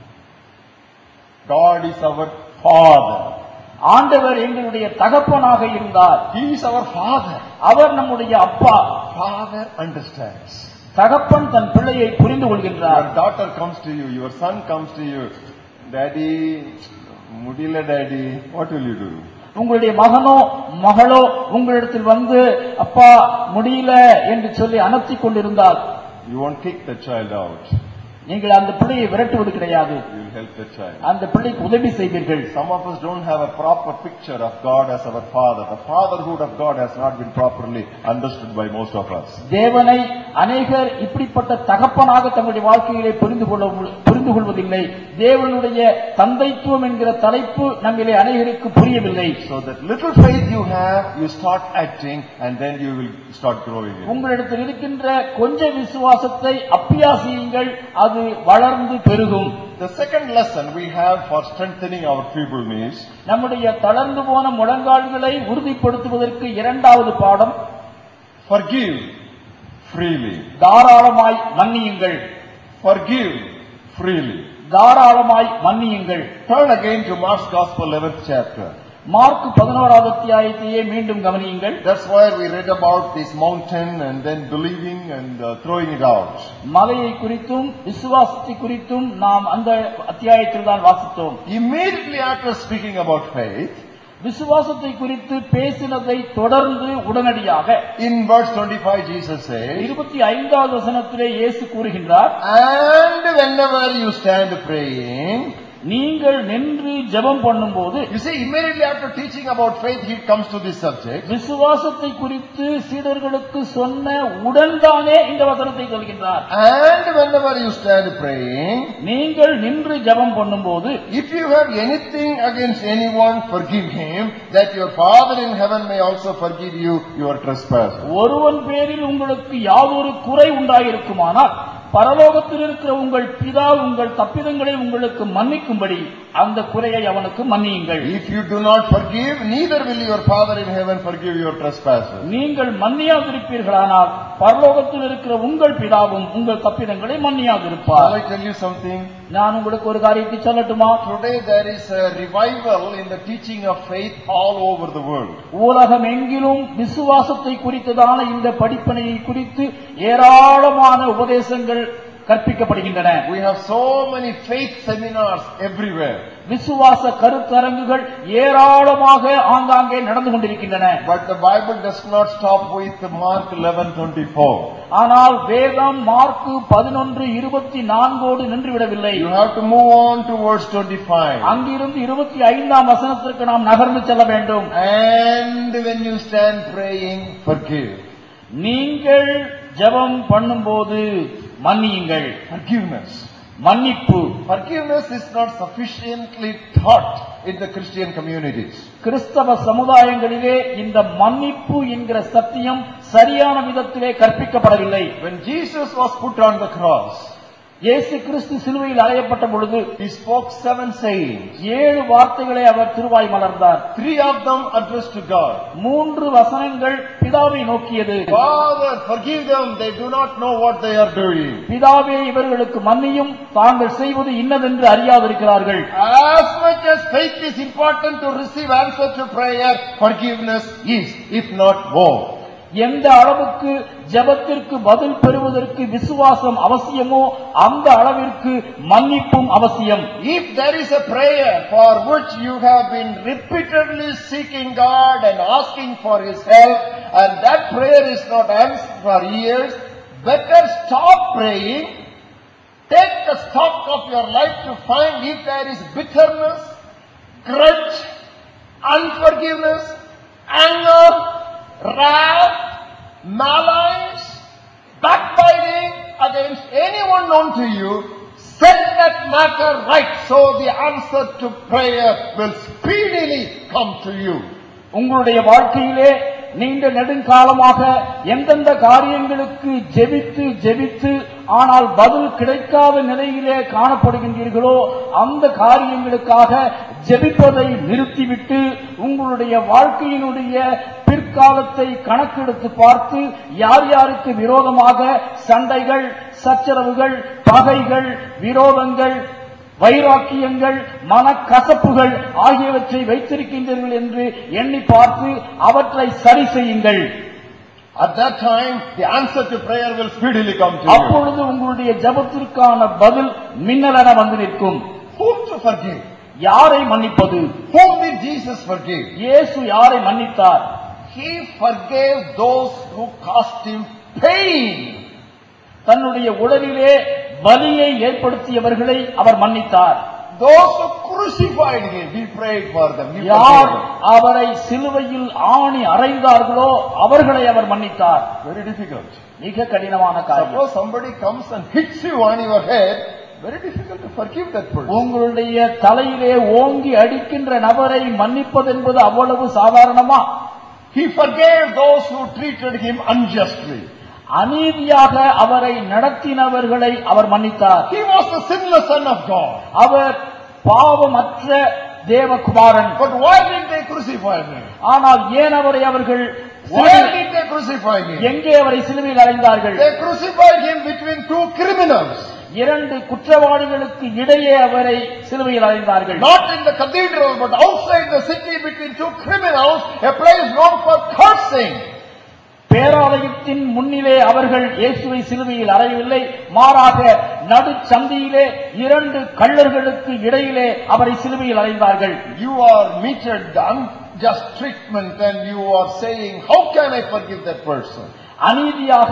God is our Father. ஆண்டவர் எங்களுடைய தகப்பனாக இருந்தார் He is our Father. அவர் நம்முடைய அப்பா Father understands. தகப்பன் தன் பிள்ளையை புரிந்து கொள்கின்றார் Your daughter comes to you, your son comes to you. Daddy, Mudila daddy, what will you do? உங்களுடைய மகனோ மகளோ உங்களிடத்தில் வந்து அப்பா முடியல என்று சொல்லி அனர்த்திக் கொண்டிருந்தால் You won't kick the child out. நீங்கள் அந்த பிள்ளையை விரட்டுவது கிடையாது You will help the child. அந்த பிள்ளைக்கு உதவி செய்வீர்கள் Some of us don't have a proper picture of God as our Father. The fatherhood of God has not been properly understood by most of us. தேவனை அநேகர் இப்படிப்பட்ட தகப்பனாக தங்களுடைய வாழ்க்கையிலே புரிந்து கொள்ள புரிந்து கொள்வதில்லை தேவனுடைய தந்தைத்துவம் என்கிற தலைப்பு நம்மிலே அநேகருக்கு புரியவில்லை So that little faith you have, you start acting and then you will start growing in. it. உங்களிடத்தில் இருக்கின்ற கொஞ்ச விசுவாசத்தை அப்பியாசியுங்கள் அது வளர்ந்து பெருகும் The second lesson we have for strengthening our feeble knees, நம்முடைய தளர்ந்து போன முழங்கால்களை உறுதிப்படுத்துவதற்கு இரண்டாவது பாடம் forgive freely. தாராளமாய் மன்னியுங்கள் Forgive freely. தாராளமாய் மன்னியுங்கள் Turn again to Mark's Gospel 11th chapter. Mark பதினோராவது அத்தியாயத்தையே மீண்டும் கவனியுங்கள் That's why we read about this mountain and then believing and uh, throwing it out. மலையை குறித்தும் விசுவாசத்தை குறித்தும் நாம் அந்த அத்தியாயத்தில் தான் வாசித்தோம் Immediately after speaking about faith, விசுவாசத்தை குறித்து பேசினதை தொடர்ந்து உடனடியாக in verse 25 Jesus says, இருபத்தி ஐந்தாவது வசனத்திலே இயேசு கூறுகின்றார் And whenever you stand praying, நீங்கள் நின்று ஜெபம் பண்ணும்போது you see, immediately after teaching about faith, he comes to this subject. விசுவாசத்தை குறித்து சீடர்களுக்கு சொன்ன உடன்தானே இந்த வசனத்தை சொல்கின்றார் And whenever you stand praying, நீங்கள் நின்று ஜெபம் பண்ணும்போது if you have anything against anyone, forgive him, that your Father in heaven may also forgive you your trespasses. ஒருவன் பேரில் உங்களுக்கு யாதொரு குறை உண்டாயிருக்குமானால் பரலோகத்தில் இருக்கிற உங்கள் பிதா உங்கள் தப்பிதங்களை உங்களுக்கு மன்னிக்கும்படி அந்த குறையை அவனுக்கு மன்னியுங்கள் If you do not forgive, neither will your Father in heaven forgive your trespasses. நீங்கள் மன்னியாதிருப்பீர்களானால் பரலோகத்தில் இருக்கிற உங்கள் பிதாவும் உங்கள் தப்பிதங்களை மன்னியாதிருப்பார் Shall I tell you something? நான் உங்களுக்கு ஒரு காரியத்தை சொல்லட்டுமா Today there is a revival in the teaching of faith all over the world. உலகம் எங்கிலும் விசுவாசத்தை குறித்ததான இந்த படிப்பனையை குறித்து ஏராளமான உபதேசங்கள் கற்பிக்கப்படுகின்றன We have so many faith seminars everywhere. விசுவாச கருத்தரங்குகள் ஏராளமாக ஆங்காங்கே நடந்து கொண்டிருக்கின்றன But the Bible does not stop with Mark 11:24. ஆனால் வேதம் மார்க்கு பதினொன்று இருபத்தி நான்கோடு நின்றுவிடவில்லை You have to move on to verse 25. அங்கிருந்து இருபத்தி ஐந்தாம் வசனத்திற்கு நாம் நகர்ந்து செல்ல வேண்டும் And when you stand praying, forgive. நீங்கள் ஜெபம் பண்ணும்போது மன்னியுங்கள் Forgiveness. மன்னிப்பு Forgiveness is not sufficiently taught in the Christian communities. கிறிஸ்தவ சமுதாயங்களிலே இந்த மன்னிப்பு என்கிற சத்தியம் சரியான விதத்திலே கற்பிக்கப்படவில்லை When Jesus was put on the cross, இயேசு கிறிஸ்து சிலுவையில் அறையப்பட்ட பொழுது he spoke seven sayings. ஏழு வார்த்தைகளை அவர் திருவாய் மலர்ந்தார் Three of them addressed to God. மூன்று வசனங்கள் பிதாவை நோக்கியது Father, forgive them. They do not know what they are doing. பிதாவே இவர்களுக்கு மன்னியும் தாங்கள் செய்வது இன்னதென்று அறியாதிருக்கிறார்கள் As much as faith is important to receive answer to prayer, forgiveness is, if not more. எந்த அளவுக்கு ஜெபத்திற்கு பதில் பெறுவதற்கு விசுவாசம் அவசியமோ அந்த அளவிற்கு மன்னிப்பும் அவசியம் If there is a prayer for which you have been repeatedly seeking God and asking for His help, and that prayer is not answered for years, better stop praying. Take the stock of your life to find if there is bitterness, grudge, unforgiveness, anger, wrath, malice, backbiting against anyone known to you, set that matter right so the answer to prayer will speedily come to you. உங்களுடைய வாழ்க்கையிலே நீண்ட நெடுங்காலமாக எந்தெந்த காரியங்களுக்கு ஜெபித்து ஜெபித்து ஆனால் பதில் கிடைக்காத நிலையிலே காணப்படுகின்றீர்களோ அந்த காரியங்களுக்காக ஜெபிப்பதை நிறுத்திவிட்டு உங்களுடைய வாழ்க்கையினுடைய பிற்காலத்தை கணக்கெடுத்து பார்த்து யார் யாருக்கு விரோதமாக சண்டைகள் சச்சரவுகள் பகைகள் விரோதங்கள் வைராக்கியங்கள் மனக்கசப்புகள் ஆகியவற்றை வைத்திருக்கின்றீர்கள் என்று எண்ணி பார்த்து அவற்றை சரி செய்யுங்கள் At that time, the answer to prayer will speedily come to you. அப்பொழுது உங்களுடைய ஜெபத்திற்கான பதில் மின்னலென வந்து நிற்கும் Whom to forgive? யாரை மன்னிப்பது Whom did Jesus forgive? இயேசு யாரை மன்னித்தார் He forgave those who caused him pain. தன்னுடைய உடலிலே வலியை ஏற்படுத்தியவர்களை அவர் மன்னித்தார் Those who crucified him, he prayed for them. He யார் forgave them. அவரை சிலுவையில் ஆணி அறைந்தார்களோ அவர்களை அவர் மன்னித்தார் Very difficult. மிக கடினமான காரியம் Suppose somebody comes and hits you on your head, very difficult to forgive that person. உங்களுடைய தலையிலே ஓங்கி அடிக்கின்ற நபரை மன்னிப்பது என்பது அவ்வளவு சாதாரணமா He forgave those who treated him unjustly. அநீதியாக அவரை நடத்தினவர்களை அவர் மன்னித்தார் He was the sinless son of God. அவர் பாவமற்ற தேவகுமாரன் But why did they crucify him? ஆனால் ஏன் அவரை அவர்கள் Where சிலுவையில்- did they crucify him? எங்கே அவரை சிலுவையில் அறைந்தார்கள் They crucified him between two criminals. இரண்டு குற்றவாளிகளுக்கு இடையே அவரை சிலுவையில் அறைந்தார்கள் Not in the cathedral, but outside the city between two criminals, a place known for cursing. பேராலயத்தின் முன்னிலே அவர்கள் இயேசுவை சிலுவையில் அறையவில்லை மாறாக நடுச்சந்தியிலே இரண்டு கள்ளர்களுக்கு இடையிலே அவரை சிலுவையில் அறைந்தார்கள் You are meted the unjust treatment and you are saying, how can I forgive that person? அநீதியாக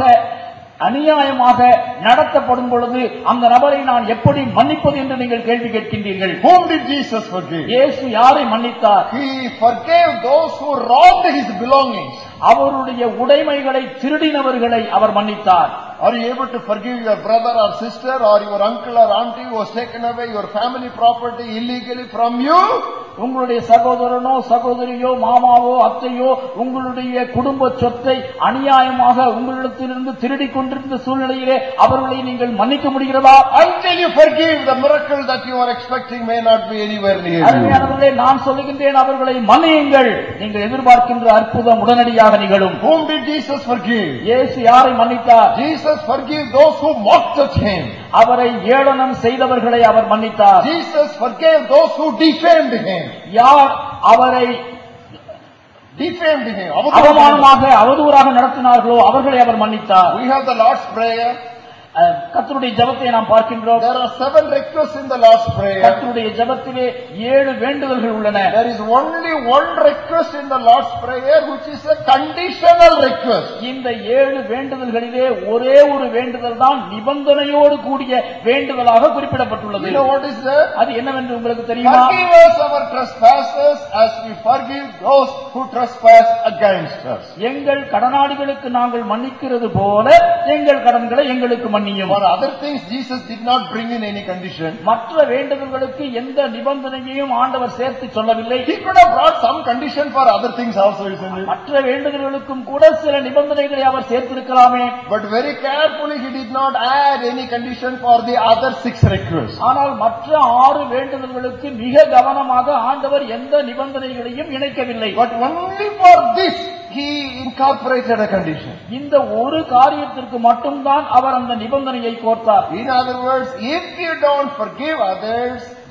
அநியாயமாக நடத்தப்படும் பொழுது அந்த நபரை நான் எப்படி மன்னிப்பது என்று நீங்கள் கேள்வி கேட்கின்றீர்கள் Whom did Jesus forgive? இயேசு யாரை மன்னித்தார் He forgave those who robbed his belongings. அவருடைய உடைமைகளை திருடினவர்களை அவர் மன்னித்தார் Are you able to forgive your brother or sister or your uncle or auntie who has taken away your family property illegally from you? உங்களுடைய சகோதரனோ சகோதரியோ மாமாவோ அத்தையோ உங்களுடைய குடும்ப சொத்தை அநியாயமாக உங்களிடத்திலிருந்து திருடிக் கொண்டிருந்த சூழ்நிலையிலே அவர்களை நீங்கள் மன்னிக்க முடிகிறதா Until you forgive, the miracle that you are expecting may not be anywhere near you. அருமையானவர்களே நான் சொல்லுகின்றேன் அவர்களை மன்னியுங்கள் நீங்கள் எதிர்பார்க்கின்ற அற்புதம் உடனடியாக நிகழும் Whom did Jesus forgive? இயேசு யாரை மன்னித்தார் Jesus forgave those who mocked at him. அவரை ஏளனம் செய்தவர்களை அவர் மன்னித்தார் Jesus forgave those who defamed him. யார் அவரை Defamed him. அவமானமாக அவதூறாக நடத்தினார்களோ அவர்களை அவர் மன்னித்தார் We have the Lord's Prayer. அஹ், கர்த்தருடைய ஜெபத்தை நாம் பார்க்கின்றோம் There are seven requests in the Lord's Prayer. கர்த்தருடைய ஜெபத்திலே ஏழு வேண்டுதல்கள் உள்ளன There is only one request in the Lord's Prayer which is a conditional request. இந்த ஏழு வேண்டுதல்களிலே ஒரே ஒரு வேண்டுதல் தான் நிபந்தனையோடு கூடிய வேண்டுதலாக குறிப்பிடப்பட்டுள்ளது You know what is that? அது என்னவென்று உங்களுக்கு தெரியுமா Forgive us our trespasses as we forgive those who trespass against us. எங்கள் கடனாளிகளுக்கு நாங்கள் மன்னிக்கிறது போல எங்கள் கடன்களை எங்களுக்கு மன்னியும் For other things, Jesus did not bring in any condition. மற்ற வேண்டுதல்களுக்கு எந்த நிபந்தனையையும் ஆண்டவர் சேர்த்து சொல்லவில்லை He could have brought some condition for other things also, isn't it? மற்ற வேண்டுதல்களுக்கும் கூட சில நிபந்தனைகளை அவர் சேர்த்திருக்கலாமே But very carefully, he did not add any condition for the other six requests. ஆனால் மற்ற ஆறு வேண்டுதல்களுக்கு மிக கவனமாக ஆண்டவர் எந்த நிபந்தனைகளையும் இணைக்கவில்லை But only for this, he incorporated a condition. இந்த ஒரு காரியத்திற்கு மட்டும்தான் அவர் அந்த நிபந்தனையை கோர்த்தார் In other words, if you don't forgive others,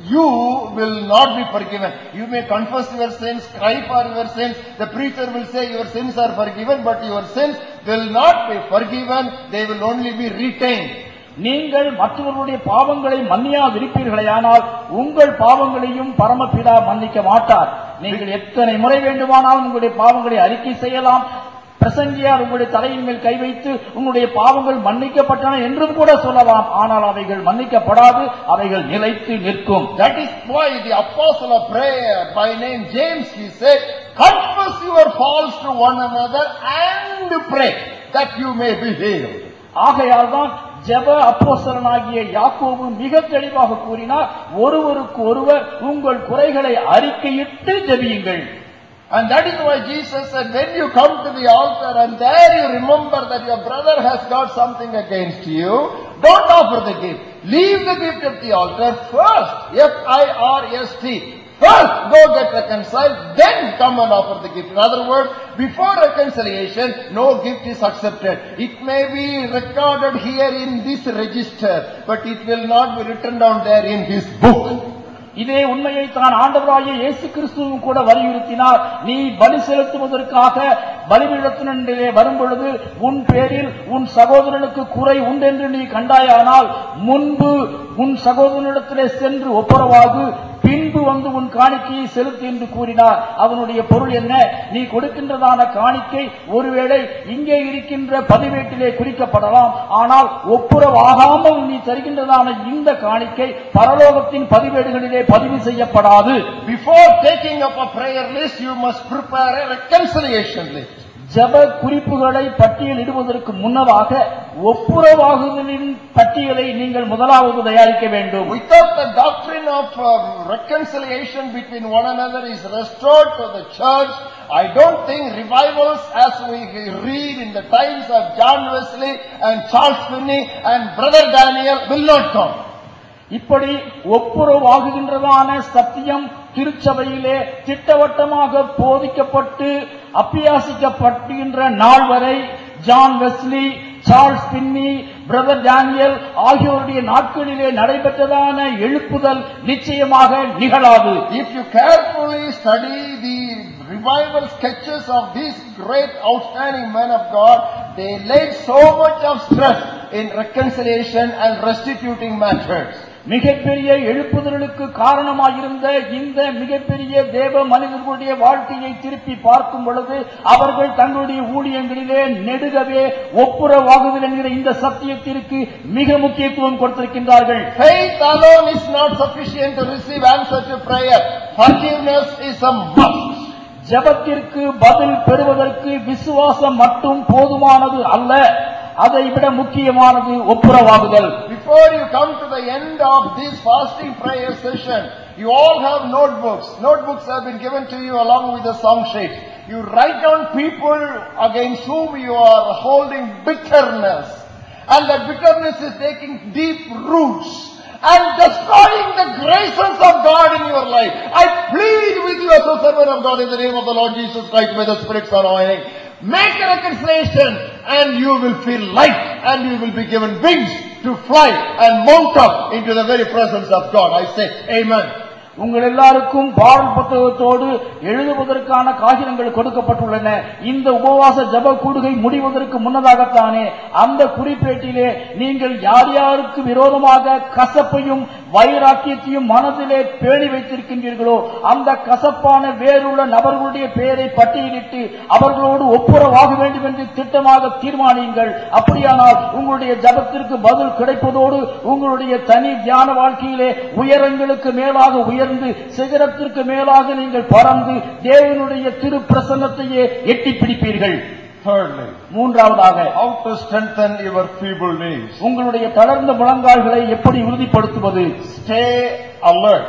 you will not be forgiven. You may confess your sins, cry for your sins. The preacher will say your sins are forgiven, but your sins will not be forgiven. They will only be retained. நீங்கள் மற்றவர்களுடைய பாவங்களை மன்னியாதிருப்பீர்களேயானால் உங்கள் பாவங்களையும் பரமபிதா மன்னிக்க மாட்டார் நீங்கள் எத்தனை முறை வேண்டுமானாலும் உங்களுடைய பாவங்களை அறிக்கை செய்யலாம் பிரசங்கியார் உங்களுடைய தலையின் மேல் கை வைத்து உங்களுடைய பாவங்கள் மன்னிக்கப்பட்டன என்றும் கூட சொல்லலாம் ஆனால் அவைகள் மன்னிக்கப்படாது அவைகள் நிலைத்து நிற்கும் That is why the apostle of prayer by name James, he said, confess your faults to one another and pray that you may be healed. ஆகையால் தான் ஜெப அப்போஸ்தலனாகிய யாக்கோபு மிக தெளிவாக கூறினார் ஒருவருக்கு ஒருவர் உங்கள் குறைகளை அறிக்கையிட்டு ஜெபியுங்கள் And that is why Jesus said, when you come to the altar and there you remember that your brother has got something against you, don't offer the gift. Leave the gift at the altar first. F-I-R-S-T. First go get reconciled, then come and offer the gift. In other words, before reconciliation, no gift is accepted. It may be recorded here in this register, but it will not be written down there in this book. இதே உண்மையை தான் ஆண்டவராகிய இயேசு கிறிஸ்துவும் கூட வலியுறுத்தினார் நீ பலி செலுத்துவதற்காக பலிபீடத்தினிலே வரும்பொழுது உன் பேரில் உன் சகோதரனுக்கு குறை உண்டென்று நீ கண்டாயானால் முன்பு உன் சகோதரனிடத்திலே சென்று ஒப்புரவாகு பின்பு வந்து உன் காணிக்கையை செலுத்து என்று கூறினார் அவனுடைய பொருள் என்ன நீ கொடுக்கின்றதான காணிக்கை ஒருவேளை இங்கே இருக்கின்ற பதிவேட்டிலே குறிக்கப்படலாம் ஆனால் ஒப்புரவாகாமல் நீ தருகின்றதான இந்த காணிக்கை பரலோகத்தின் பதிவேடுகளிலே பதிவு செய்யப்படாது Before taking up a prayer list, you must prepare a reconciliation list. ஜெப குறிப்புகளை பட்டியலிடுவதற்கு முன்னதாக ஒப்புரவாகுதலின் பட்டியலை நீங்கள் முதலாவது தயாரிக்க வேண்டும் Without the doctrine of uh, reconciliation between one another is restored to the church, I don't think revivals as we read in the times of John Wesley and Charles Finney and Brother Daniel will not come. இப்படி ஒப்புரவாகுகின்றதான சத்தியம் திருச்சபையிலே திட்டவட்டமாக போதிக்கப்பட்டு அப்பியாசிக்கப்படுகின்ற நாள் வரை John Wesley Charles Finney brother Daniel ஆகியோருடைய நாட்களிலே நடைபெற்றதான எழுப்புதல் நிச்சயமாக நிகழாது If you carefully study the revival sketches of these great outstanding men of God, they laid so much of stress in reconciliation and restituting matters. மிகப்பெரிய எழுப்புதலுக்கு காரணமாயிருந்த இந்த மிகப்பெரிய தேவ மனிதர்களுடைய வாழ்க்கையை திருப்பி பார்க்கும் பொழுது அவர்கள் தங்களுடைய ஊழியங்களிலே நெடுகவே ஒப்புரவாகுதல் என்கிற இந்த சத்தியத்திற்கு மிக முக்கியத்துவம் கொடுத்திருக்கின்றார்கள் Faith alone is not sufficient to receive answer to prayer. Forgiveness is a must. ஜெபத்திற்கு பதில் பெறுவதற்கு விசுவாசம் மட்டும் போதுமானது அல்ல அதை விட முக்கியமானது ஒப்புரவாகுதல் Before you come to the end of this fasting prayer session, you all have notebooks. Notebooks have been given to you along with the song sheets. You write down people against whom you are holding bitterness. And that bitterness is taking deep roots and destroying the graces of God in your life. I plead with you as a servant of God in the name of the Lord Jesus Christ by the Spirit's anointing. Make a reconciliation and you will feel light and you will be given wings to fly and mount up into the very presence of God. I say, Amen. உங்கள் எல்லாருக்கும் பாடல் புத்தகத்தோடு எழுதுவதற்கான காகிதங்கள் கொடுக்கப்பட்டுள்ளன இந்த உபவாச ஜப கூடுகை முடிவதற்கு முன்னதாகத்தானே அந்த குறிப்பேட்டிலே நீங்கள் யார் யாருக்கு விரோதமாக கசப்பையும் வைராக்கியத்தையும் மனதிலே பேணி வைத்திருக்கின்றீர்களோ அந்த கசப்பான வேறுள்ள நபர்களுடைய பெயரை பட்டியலிட்டு அவர்களோடு ஒப்புரவாக வேண்டும் என்று திட்டமாக தீர்மானியுங்கள் அப்படியானால் உங்களுடைய ஜபத்திற்கு பதில் கிடைப்பதோடு உங்களுடைய தனி தியான வாழ்க்கையிலே உயரங்களுக்கு மேலாக உயர்ந்து சிகரத்திற்கு மேலாக நீங்கள் பறந்து தேவனுடைய திரு பிரசன்னத்தையே எட்டி பிடிப்பீர்கள் Thirdly, மூன்றாவதாக how to strengthen your feeble knees. உங்களுடைய தளர்ந்த முழங்கால்களை எப்படி உறுதிப்படுத்துவது Stay alert.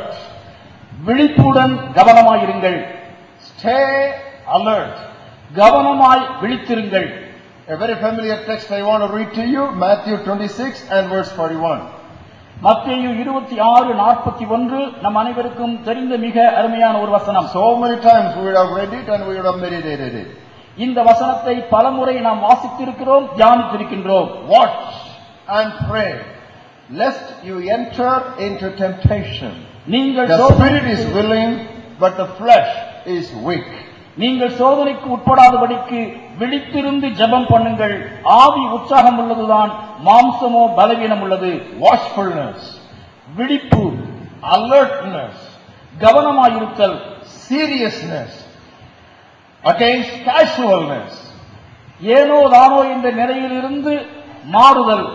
விழிப்புடன் கவனமாயிருங்கள் Stay alert. கவனமாய் விழித்திருங்கள் A very familiar text I want to read to you, Matthew 26 and verse 41. மத்தேயு இருபத்தி ஆறு நாற்பத்தி ஒன்று நம் அனைவருக்கும் தெரிந்த மிக அருமையான ஒரு வசனம் So many times we would have read it and we would have meditated it. இந்த வசனத்தை பலமுறை நாம் வாசித்திருக்கிறோம் தியானித்திருக்கின்றோம் Watch and pray, lest you enter into temptation. நீங்கள் The சோதனை- spirit is willing, but the flesh is weak. நீங்கள் சோதனைக்கு உட்படாதபடிக்கு விழித்திருந்து ஜெபம் பண்ணுங்கள் ஆவி உற்சாகம் உள்ளதுதான் மாம்சமோ பலவீனம் உள்ளது Watchfulness, விழிப்பு alertness, கவனமாயிருத்தல் seriousness against casualness. ஏனோ தானோ என்ற நிலையிலிருந்து மாறுதல்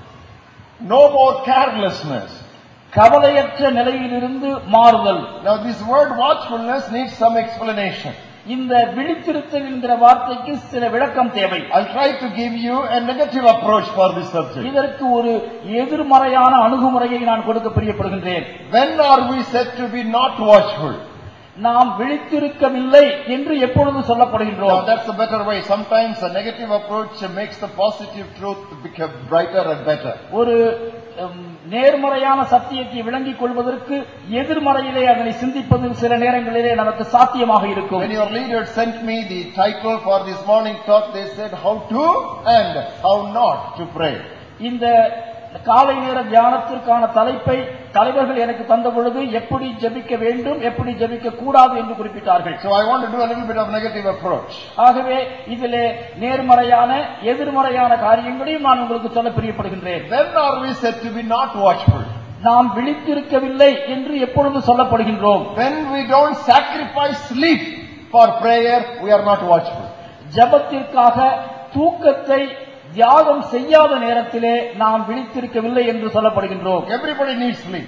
No more carelessness. கவலையற்ற நிலையிலிருந்து மாறுதல் Now this word watchfulness needs some explanation. இந்த விழித்திருத்தல் என்கிற வார்த்தைக்கு சில விளக்கம் தேவை I'll try to give you a negative approach for this subject. இதற்கு ஒரு எதிர்மறையான அணுகுமுறையை நான் கொடுக்க பிரியப்படுகின்றேன் When are we said to be not watchful? நாம் விழித்திருக்கவில்லை என்று எப்பொழுது Now சொல்லப்படுகின்றோம் that's a better way. Sometimes a negative approach makes the positive truth become brighter and better. ஒரு உம், நேர்மறையான சத்தியத்தை விளங்கிக் கொள்வதற்கு எதிர்மறையிலே அதனை சிந்திப்பது சில நேரங்களிலே நமக்கு சாத்தியமாக இருக்கும் When your leader sent me the title for this morning talk, they said how to and how not to pray. இந்த காலை நேர தியானத்திற்கான தலைப்பை தலைவர்கள் எனக்கு தந்த பொழுது எப்படி ஜெபிக்க வேண்டும் எப்படி ஜெபிக்க கூடாது என்று குறிப்பிட்டார்கள் So I want to do a little bit of negative approach. ஆகவே இதிலே நேர்மறையான எதிர்மறையான காரியங்களையும் நான் உங்களுக்கு சொல்ல பிரியப்படுகின்றேன் When are we said to be not watchful? நாம் விழித்திருக்கவில்லை என்று எப்பொழுது சொல்லப்படுகின்றோம் When we don't sacrifice sleep for prayer, we are not watchful. ஜெபத்திற்காக தூக்கத்தை தியாகம் செய்யாத நேரத்திலே நாம் விழித்திருக்கவில்லை என்று சொல்லப்படுகின்றோம் Everybody needs sleep.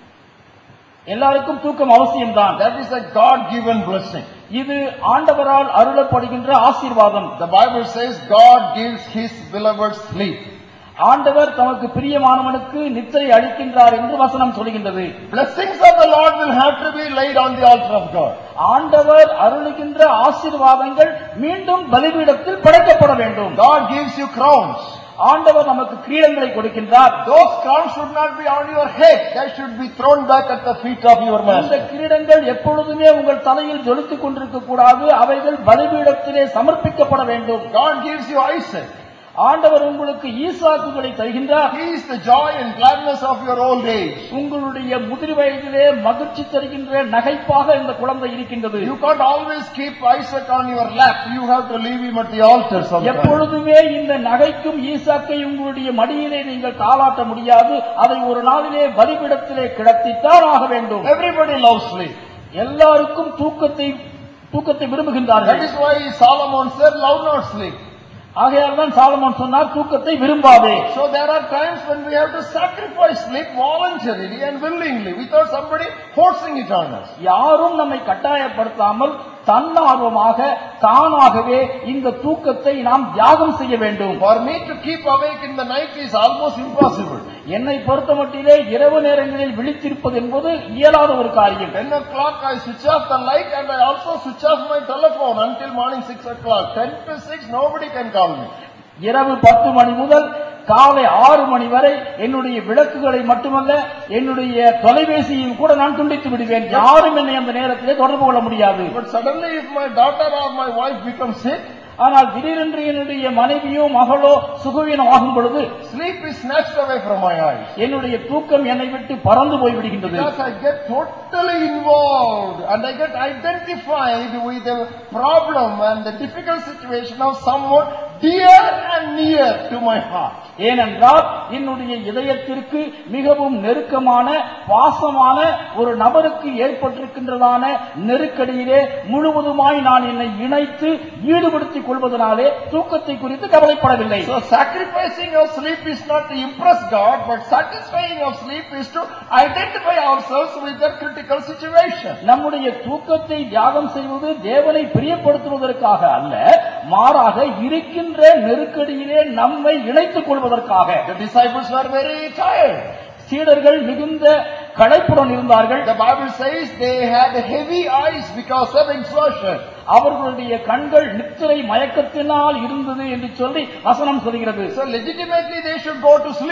எல்லாருக்கும் தூக்கம் அவசியம்தான் That is a God-given blessing. இது ஆண்டவரால் அருளப்படுகின்ற ஆசீர்வாதம் The Bible says God gives His beloved sleep. ஆண்டவர் தமக்கு பிரியமானவனுக்கு நித்திரை அளிக்கின்றார் என்று வசனம் சொல்கின்றது Blessings of the Lord will have to be laid on the altar of God. ஆண்டவர் அருளுகின்ற ஆசீர்வாதங்கள் மீண்டும் பலிபீடத்தில் படைக்கப்பட வேண்டும் God gives you crowns. ஆண்டவர் நமக்கு கிரீடங்களை கொடுக்கின்றார் Those crowns should not be on your head. They should be thrown back at the feet of your இந்த master. கிரீடங்கள் எப்பொழுதுமே உங்கள் தலையில் ஜொலித்துக் கொண்டிருக்க கூடாது அவைகள் பலிபீடத்திலே சமர்ப்பிக்கப்பட வேண்டும் God gives you Isaac. ஆண்டவர் உங்களுக்கு ஈசாக்குகளை தருகின்றார் He is the joy and gladness of your old age. உங்களுடைய முதிர் வயதிலே மகிழ்ச்சி தருகின்ற நகைப்பாக இந்த குழந்தை இருக்கின்றது You can't always keep Isaac on your lap. You have to leave him at the altar sometimes. எப்பொழுதுமே இந்த நகைக்கும் ஈசாக்கை உங்களுடைய மடியிலே நீங்கள் தாளாட்ட முடியாது அதை ஒரு நாளிலே பலிபிடத்திலே கிடத்தித்தான் ஆக வேண்டும் Everybody loves sleep. எல்லாருக்கும் தூக்கத்தை தூக்கத்தை That விரும்புகின்றார்கள் is why Solomon said, love not sleep. ஆகையால் தான் சாலமோன் சொன்னார் தூக்கத்தை விரும்பாதே So there are times when we have to sacrifice sleep voluntarily and willingly without somebody forcing it on us. யாரும் நம்மை கட்டாயப்படுத்தாமல் தன்னார்வமாக தானாகவே இந்த தூக்கத்தை நாம் தியாகம் செய்ய வேண்டும் For me to keep awake in the night is almost impossible. என்னை பொறுத்தமட்டிலே இரவு நேரங்களில் விழித்திருப்பது என்பது இயலாத ஒரு காரியம் 10 o'clock I switch off the light and I also switch off my telephone until morning 6 o'clock. 10 to 6 nobody can call me. இரவு பத்து மணி முதல் காலை ஆறு மணி வரை என்னுடைய விளக்குகளை மட்டுமல்ல என்னுடைய தொலைபேசியையும் கூட நான் துண்டித்து விடுவேன் யாரும் என்னை அந்த நேரத்திலே தொடர்பு கொள்ள முடியாது But suddenly if my daughter or my wife becomes sick, ஆனால் திடீரென்று என்னுடைய மனைவியோ மகளோ சுகவீனம் ஆகும் பொழுது sleep is snatched away from my eyes. என்னுடைய தூக்கம் என்னை விட்டு பறந்து போய் விடுகின்றது Because I get totally involved and I get identified with the problem and the difficult situation of someone dear and near to my heart. ஏனென்றால் என்னுடைய இதயத்திற்கு மிகவும் நெருக்கமான பாசமான ஒரு நபருக்கு ஏற்பட்டிருக்கின்றதான நெருக்கடியிலே முழுவதுமாய் நான் என்னை இணைத்து ஈடுபடுத்திக் கொள்வதனாலே தூக்கத்தை குறித்து கவலைப்படவில்லை So sacrificing of sleep is not to impress God, but satisfying of sleep is to identify ourselves with that critical situation. நம்முடைய தூக்கத்தை தியாகம் செய்வது தேவனை பிரியப்படுத்துவதற்காக அல்ல மாறாக இருக்கின்ற நெருக்கடியிலே நம்மை இணைத்துக் கொள்வதற்காக The disciples were very tired. சீடர்கள் மிகுந்த களைப்புடன் இருந்தார்கள் The Bible says they had heavy eyes because of exhaustion. அவர்களுடைய கண்கள் நித்திரை மயக்கத்தினால் இருந்தது என்று சொல்லி வசனம் சொல்கிறது So legitimately they should go to sleep.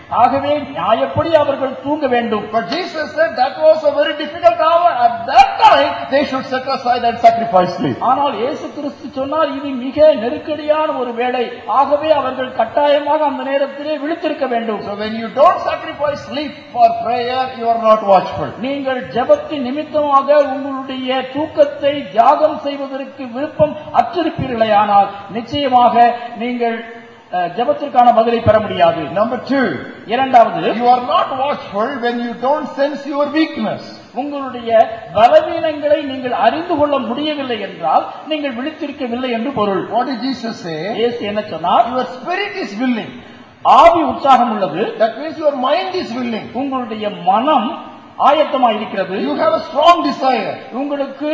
ஆகவே நியாயப்படி அவர்கள் தூங்க வேண்டும் But Jesus said that was a very difficult hour. At that time, they should set aside and sacrifice sleep. ஆனால் இயேசு கிறிஸ்து சொன்னார் இது மிக நெருக்கடியான ஒரு வேளை ஆகவே அவர்கள் கட்டாயமாக அந்த நேரத்திலே விழித்திருக்க வேண்டும் So when you don't sacrifice sleep for prayer, you are not watchful. நீங்கள் ஜெபத்தின் நிமித்தமாக உங்களுடைய தூக்கத்தை தியாகம் செய்வதற்கு விருப்பம் அற்றிருப்பீர்களேயானால் நிச்சயமாக நீங்கள் அஹ், ஜெபத்திற்கான பதிலை பெற முடியாது Number two, இரண்டாவது you are not watchful when you don't sense your weakness. உங்களுடைய பலவீனங்களை நீங்கள் அறிந்து கொள்ள முடியவில்லை என்றால் நீங்கள் விழித்திருக்கவில்லை என்று பொருள் What did Jesus say? இயேசு என்ன சொன்னார் Your spirit is willing. ஆவி உற்சாகம் உள்ளது That means your mind is willing. உங்களுடைய மனம் ஆயத்தமாயிருக்கிறது You have a strong desire. உங்களுக்கு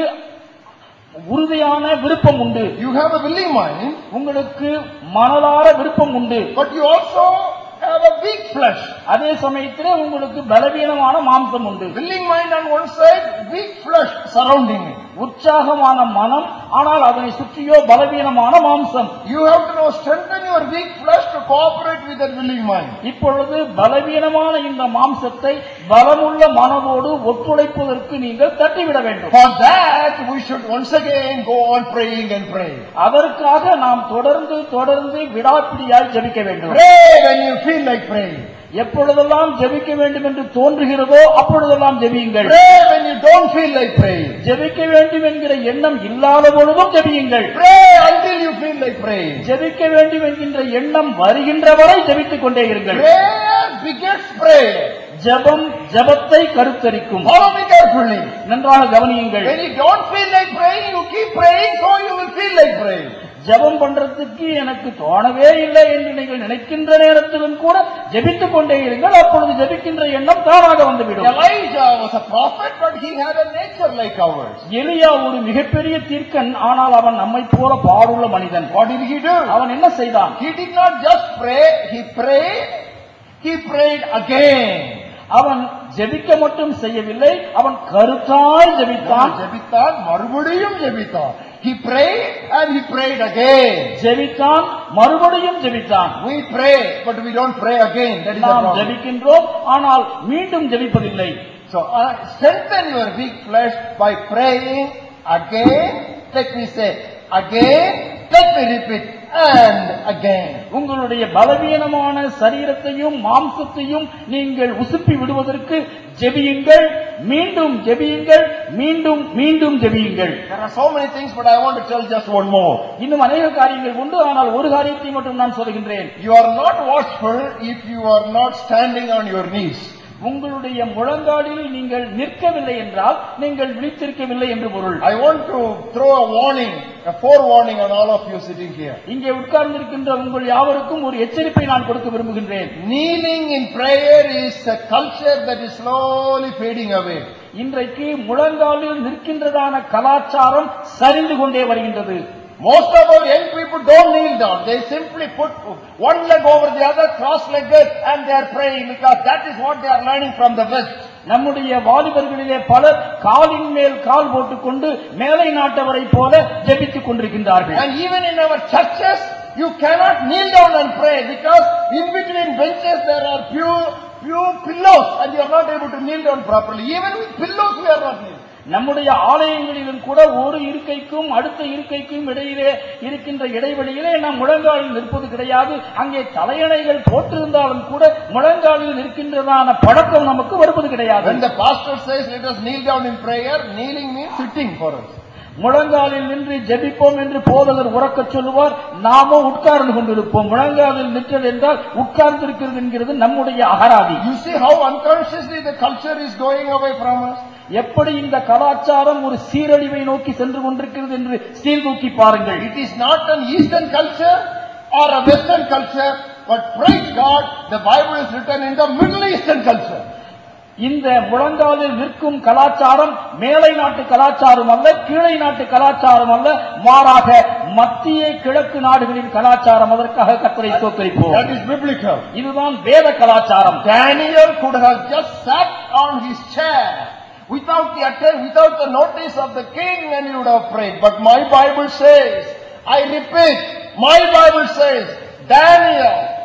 உறுதியான விருப்பம் உண்டு You have a willing mind, உங்களுக்கு மனதார விருப்பம் உண்டு but you also have a weak flesh. அதே சமயத்திலே உங்களுக்கு பலவீனமான மாம்சம் உண்டு Willing mind on one side, weak flesh surrounding it. உற்சாகமான மனம் ஆனால் அதனை சுற்றியோ பலவீனமான மாம்சம் You have to now strengthen your weak flesh to cooperate with that willing mind. இப்பொழுது பலவீனமான இந்த மாம்சத்தை பலமுள்ள மனதோடு ஒத்துழைப்பதற்கு நீங்கள் தட்டிவிட வேண்டும் For that, we should once again go on praying and praying. அதற்காக நாம் தொடர்ந்து தொடர்ந்து விடாப்பிடியாய் ஜெபிக்க வேண்டும் Pray when you feel like praying. எப்பொழுதெல்லாம் ஜெபிக்க வேண்டும் என்று தோன்றுகிறதோ அப்பொழுதெல்லாம் ஜெபியுங்கள் Pray when you don't feel like praying. ஜெபிக்க வேண்டும் என்கிற எண்ணம் இல்லாத பொழுதும் ஜெபியுங்கள் Pray until you feel like praying. ஜெபிக்க வேண்டும் என்கின்ற எண்ணம் வருகின்ற வரை ஜெபித்துக் கொண்டே இருங்கள் Prayer begets prayer. ஜெபம் ஜெபத்தை கருத்தரிக்கும் Follow me carefully. நன்றாக கவனியுங்கள் When you don't feel like praying, you keep praying, so you will feel like praying. ஜெபம் பண்றதுக்கு எனக்கு தோணவே இல்லை என்று நீங்கள் நினைக்கின்ற நேரத்திலும் கூட ஜெபித்துக் கொண்டே இருங்கள் அப்பொழுது ஜெபிக்கின்ற எண்ணம் தானாக வந்துவிடும் Elijah was a prophet, but he had a nature like ours. எலியா ஒரு மிகப்பெரிய தீர்க்கன் ஆனால் அவன் நம்மை போல பாடுள்ள மனிதன் What did he do? அவன் என்ன செய்தான் He did not just pray, he prayed, he prayed again. அவன் ஜெபிக்க மட்டும் செய்யவில்லை அவன் கருத்தாய் ஜெபித்தான் ஜெபித்தான் மறுபடியும் ஜெபித்தான் he prayed and he prayed again ஜெபித்தான் மறுபடியும் ஜெபித்தான் we pray but we don't pray again that is the நாம் problem ஜெபிக்கின்றோம் ஆனால் மீண்டும் ஜெபிப்பதில்லை so uh, strengthen your weak flesh by praying again let me say again let me repeat and again உங்களுடைய பலவீனமான சரீரத்தையும் மாம்சத்தையும் நீங்கள் உசுப்பி விடுவதற்கு ஜெபியுங்கள் மீண்டும் ஜெபியுங்கள் மீண்டும் மீண்டும் ஜெபியுங்கள் there are so many things but i want to tell just one more இன்னும் அநேக காரியங்கள் உண்டு ஆனால் ஒரு காரியத்தை மட்டும் நான் சொல்கின்றேன் you are not watchful if you are not standing on your knees உங்களுடைய முழங்காலில் நீங்கள் நிற்கவில்லை என்றால் நீங்கள் விழித்திருக்கவில்லை என்று பொருள் I want to throw a warning, a forewarning on all of you sitting here. இங்கே உட்கார்ந்திருக்கின்ற உங்கள் யாவருக்கும் ஒரு எச்சரிப்பை நான் கொடுக்க விரும்புகின்றேன் Kneeling in prayer is a culture that is slowly fading away. இன்றைக்கு முழங்காலில் நிற்கின்றதான கலாச்சாரம் சரிந்து கொண்டே வருகின்றது Most of our young people don't kneel down. They simply put one leg over the other, cross-legged, and they are praying because that is what they are learning from the West. நம்முடைய வாலிபர்களிலே பலர் காலின் மேல் கால் போட்டுக்கொண்டு மேலை நாட்டவரை போல ஜெபித்துக் கொண்டிருக்கின்றார்கள் And even in our churches, you cannot kneel down and pray because in between benches there are few, few pillows and you are not able to kneel down properly. Even with pillows we are not kneeling. நம்முடைய ஆலயங்களிலும் கூட ஒரு இருக்கைக்கும் அடுத்த இருக்கைக்கும் இடையிலே இருக்கின்ற இடைவெளியிலே நாம் முழங்காலில் நிற்பது கிடையாது அங்கே தலையணைகள் போட்டிருந்தாலும் கூட முழங்காலில் நிற்கின்றதான பழக்கம் நமக்கு வருவது கிடையாது When the pastor says, let us kneel down in prayer, kneeling means sitting for us. முழங்காலில் நின்று ஜெபிப்போம் என்று போதகர் உறக்கச் சொல்லுவார் நாமோ உட்கார்ந்து கொண்டிருப்போம் முழங்காலில் நிற்றல் என்றால் உட்கார்ந்திருக்கிறது என்கிறது நம்முடைய அகராதி You see how unconsciously the culture is going away from us? எப்படி இந்த கலாச்சாரம் ஒரு சீரழிவை நோக்கி சென்று கொண்டிருக்கிறது என்று சீர்தூக்கி பாருங்கள் It is not an Eastern culture or a Western culture, but praise God, the Bible is written in the Middle Eastern culture. இந்த முழங்காலில் நிற்கும் கலாச்சாரம் மேலை நாட்டு கலாச்சாரம் அல்ல கீழை நாட்டு கலாச்சாரம் அல்ல மாறாக மத்திய கிழக்கு நாடுகளின் கலாச்சாரம் அதற்காக கத்தரை தோத்தரிப்போம் That is biblical. இதுதான் வேத கலாச்சாரம் Daniel could have just sat on his chair without the atten- without the notice of the king and he would have prayed. But my Bible says, I repeat, my Bible says, Daniel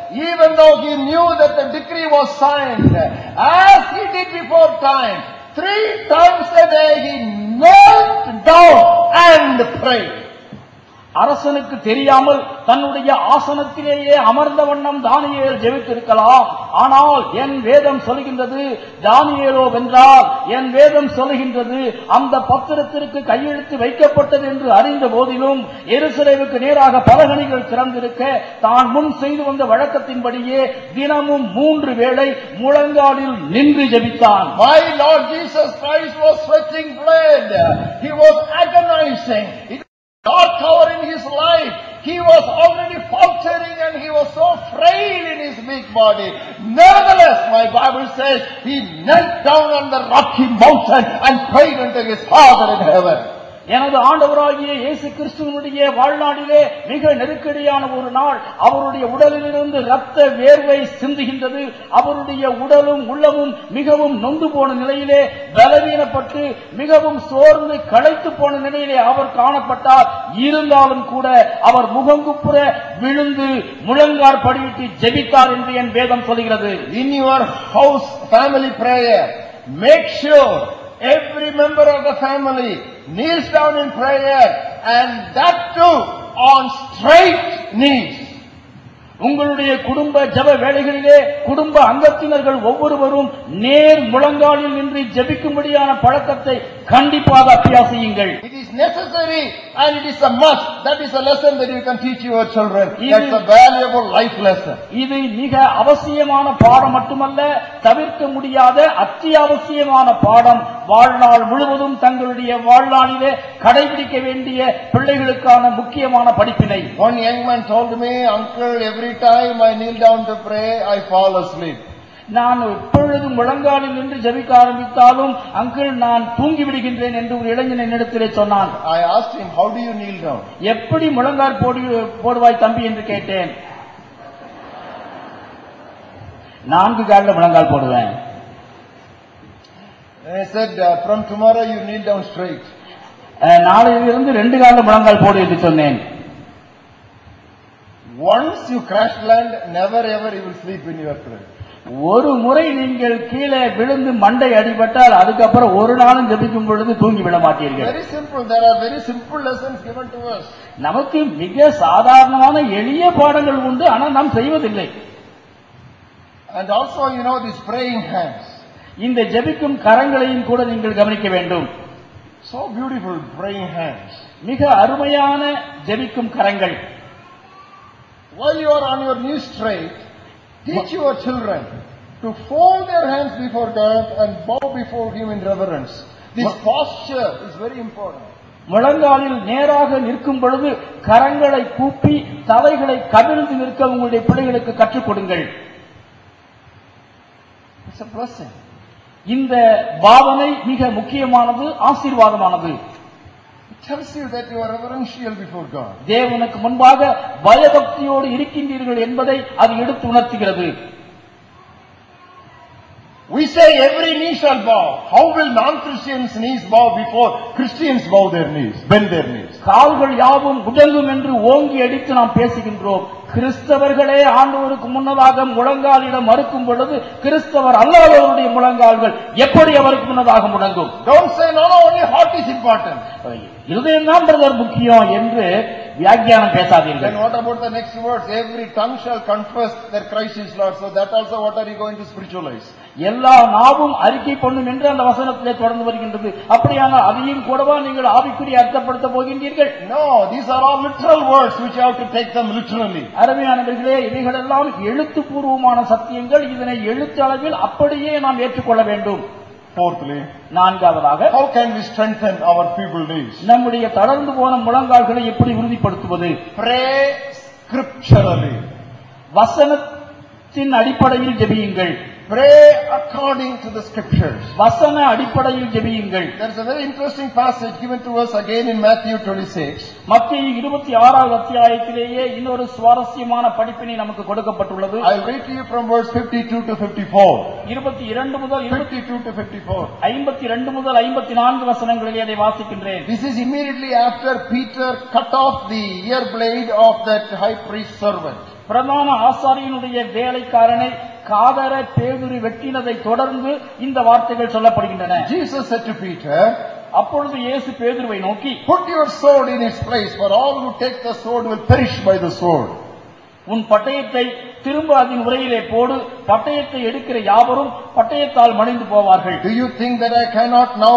even though he knew that the decree was signed, as he did before time, three times a day he knelt down and prayed. அரசனுக்கு தெரியாமல் தன்னுடைய ஆசனத்திலேயே அமர்ந்த வண்ணம் தானியேல் ஜெபித்திருக்கலாம் ஆனால் என் வேதம் சொல்கின்றது தானியேலோ வென்றால் என் வேதம் சொல்கின்றது அந்த பத்திரத்திற்கு கையெழுத்து வைக்கப்பட்டது என்று அறிந்த போதிலும் எருசலேமுக்கு நேராக பலகணிகள் திறந்திருக்க தான் முன் செய்து வந்த வழக்கத்தின்படியே தினமும் மூன்று வேளை முழங்காலில் நின்று ஜெபித்தான் My Lord Jesus Christ was sweating blood. He was agonizing. It was dark hour in his life. He was already faltering and he was so frail in his weak body. Nevertheless, my Bible says he knelt down on the rocky mountain and prayed unto his Father in heaven. எனது ஆண்டவராகிய இயேசு கிறிஸ்துவனுடைய வாழ்நாளிலே மிக நெருக்கடியான ஒரு நாள் அவருடைய உடலிலிருந்து இரத்த வேர்வை சிந்துகின்றது அவருடைய உடலும் உள்ளமும் மிகவும் நொந்து போன நிலையிலே பலவீனப்பட்டு மிகவும் சோர்ந்து களைத்து போன நிலையிலே அவர் காணப்பட்டார் இருந்தாலும் கூட அவர் முகங்குப்புற விழுந்து முழங்கார் படியிட்டு ஜெபித்தார் என்று என் வேதம் சொல்கிறது In your house family prayer, make sure every member of the family kneels down in prayer and that too on straight knees. உங்களுடைய குடும்ப ஜெப வேளைகளிலே குடும்ப அங்கத்தினர்கள் ஒவ்வொருவரும் நேர் முழங்காலில் நின்று ஜெபிக்கும்படியான பழக்கத்தை கண்டிப்பாக அபியாசியுங்கள் It is necessary and it is a must. That is a lesson that you can teach your children. Even- That's a valuable life lesson. இது மிக அவசியமான பாடம் மட்டுமல்ல தவிர்க்க முடியாத அத்தியாவசியமான பாடம் வாழ்நாள் முழுவதும் தங்களுடைய வாழ்நாளிலே கடைபிடிக்க வேண்டிய பிள்ளைகளுக்கான முக்கியமான படிப்பினை One young man told me, Uncle, every time I kneel down to pray, I fall asleep. நான் எப்பொழுதும் முழங்காலில் நின்று ஜெபிக்க ஆரம்பித்தாலும் அங்கிள் நான் தூங்கி விடுகின்றேன் என்று ஒரு இளைஞன் என்னிடத்திலே சொன்னான் I asked him, How do you kneel down? எப்படி முழங்கால் போடு போடுவாய் தம்பி என்று கேட்டேன் நான்கு காலில் முழங்கால் போடுவேன் And I said, uh, From tomorrow you kneel down straight. அஹ், நாளையிலிருந்து ரெண்டு காலில் முழங்கால் போடு என்று சொன்னேன் Once you crash land, never ever you will sleep in your prayer. ஒரு முறை நீங்கள் கீழே விழுந்து மண்டை அடிபட்டால் அதுக்கப்புறம் ஒரு நாளும் ஜெபிக்கும் பொழுது தூங்கி விட மாட்டீர்கள் Very simple. There are very simple lessons given to us. நமக்கு மிக சாதாரணமான எளிய பாடங்கள் உண்டு ஆனால் நாம் செய்வதில்லை And also, you know, these praying hands. இந்த ஜெபிக்கும் கரங்களையும் கூட நீங்கள் கவனிக்க வேண்டும் So beautiful praying hands. மிக அருமையான ஜெபிக்கும் கரங்கள் While you are on your knees straight, teach your children to fold their hands before God and bow before Him in reverence. This posture is very important. முழங்காலில் நேராக நிற்கும் பொழுது கரங்களை கூப்பி தலைகளை கவிழ்ந்து நிற்க உங்களுடைய பிள்ளைகளுக்கு கற்றுக் கொடுங்கள் It's a blessing. இந்த பாவனை மிக முக்கியமானது ஆசீர்வாதமானது It tells you that you are reverential before God. தேவனுக்கு முன்பாக பயபக்தியோடு இருக்கின்றீர்கள் என்பதை அது எடுத்து உணர்த்துகிறது We say every knee shall bow. How will non-Christians' knees bow before Christians bow their knees, bend their knees? கால்கள் யாவும் உடங்கும் என்று ஓங்கி அடித்து நாம் பேசுகின்றோம் கிறிஸ்தவர்களே ஆண்டவருக்கு முன்னதாக முழங்காலிடம் மறுக்கும் பொழுது கிறிஸ்தவர் அல்லாதவருடைய முழங்கால்கள் எப்படி அவருக்கு முன்னதாக முடங்கும் Don't say, no, no, only heart is important. இருதயம் தான் பிரதர் முக்கியம் என்று வியாக்கியானம் பேசாதீர்கள் Then what about the next words? Every tongue shall confess that Christ is Lord. So that also what are you going to spiritualize? எல்லா நாவும் அறிக்கை பண்ணும் என்று அந்த வசனத்திலே தொடர்ந்து வருகின்றது அப்படியானால் அதையும் கூடவா நீங்கள் ஆவிக்குரிய அர்த்தப்படுத்த போகின்றீர்கள் No, these are all literal words which you have to take them literally. அருமையானவர்களே இவைகளெல்லாம் எழுத்துப்பூர்வமான சத்தியங்கள் இதனை எழுத்து அளவில் அப்படியே நாம் ஏற்றுக்கொள்ள வேண்டும் Fourthly, நான்காவதாக how can we strengthen our feeble knees? நம்முடைய தளர்ந்து போன முழங்கால்களை எப்படி உறுதிப்படுத்துவது Pray scripturally. வசனத்தின் அடிப்படையில் ஜெபியுங்கள் Pray according to the scriptures. வசன அடிப்படையில் ஜெபியுங்கள் There's a very interesting passage given to us again in Matthew 26. மத்திய இருபத்தி ஆறாவது அத்தியாயத்திலேயே இன்னொரு சுவாரஸ்யமான படிப்பினை நமக்கு கொடுக்கப்பட்டுள்ளது I'll read to you from verse 52 to 54. இருபத்தி இரண்டு முதல் இருபத்தி 52 to 54. ஐம்பத்தி ரெண்டு முதல் ஐம்பத்தி நான்கு வசனங்களிலே அதை வாசிக்கின்றேன் This is immediately after Peter cut off the ear blade of that high priest servant. பிரதான ஆசாரியனுடைய வேலைக்காரனை காதர பேதுரு வெட்டினதை தொடர்ந்து இந்த வார்த்தைகள் சொல்லப்படுகின்றன Jesus said to Peter, அப்பொழுது இயேசு பேதுருவை நோக்கி Put your sword in its place, for all who take the sword will perish by the sword. உன் பட்டயத்தை திரும்ப அதன் உரையிலே போடு பட்டயத்தை எடுக்கிற யாவரும் பட்டயத்தால் மடிந்து போவார்கள் Do you think that I cannot now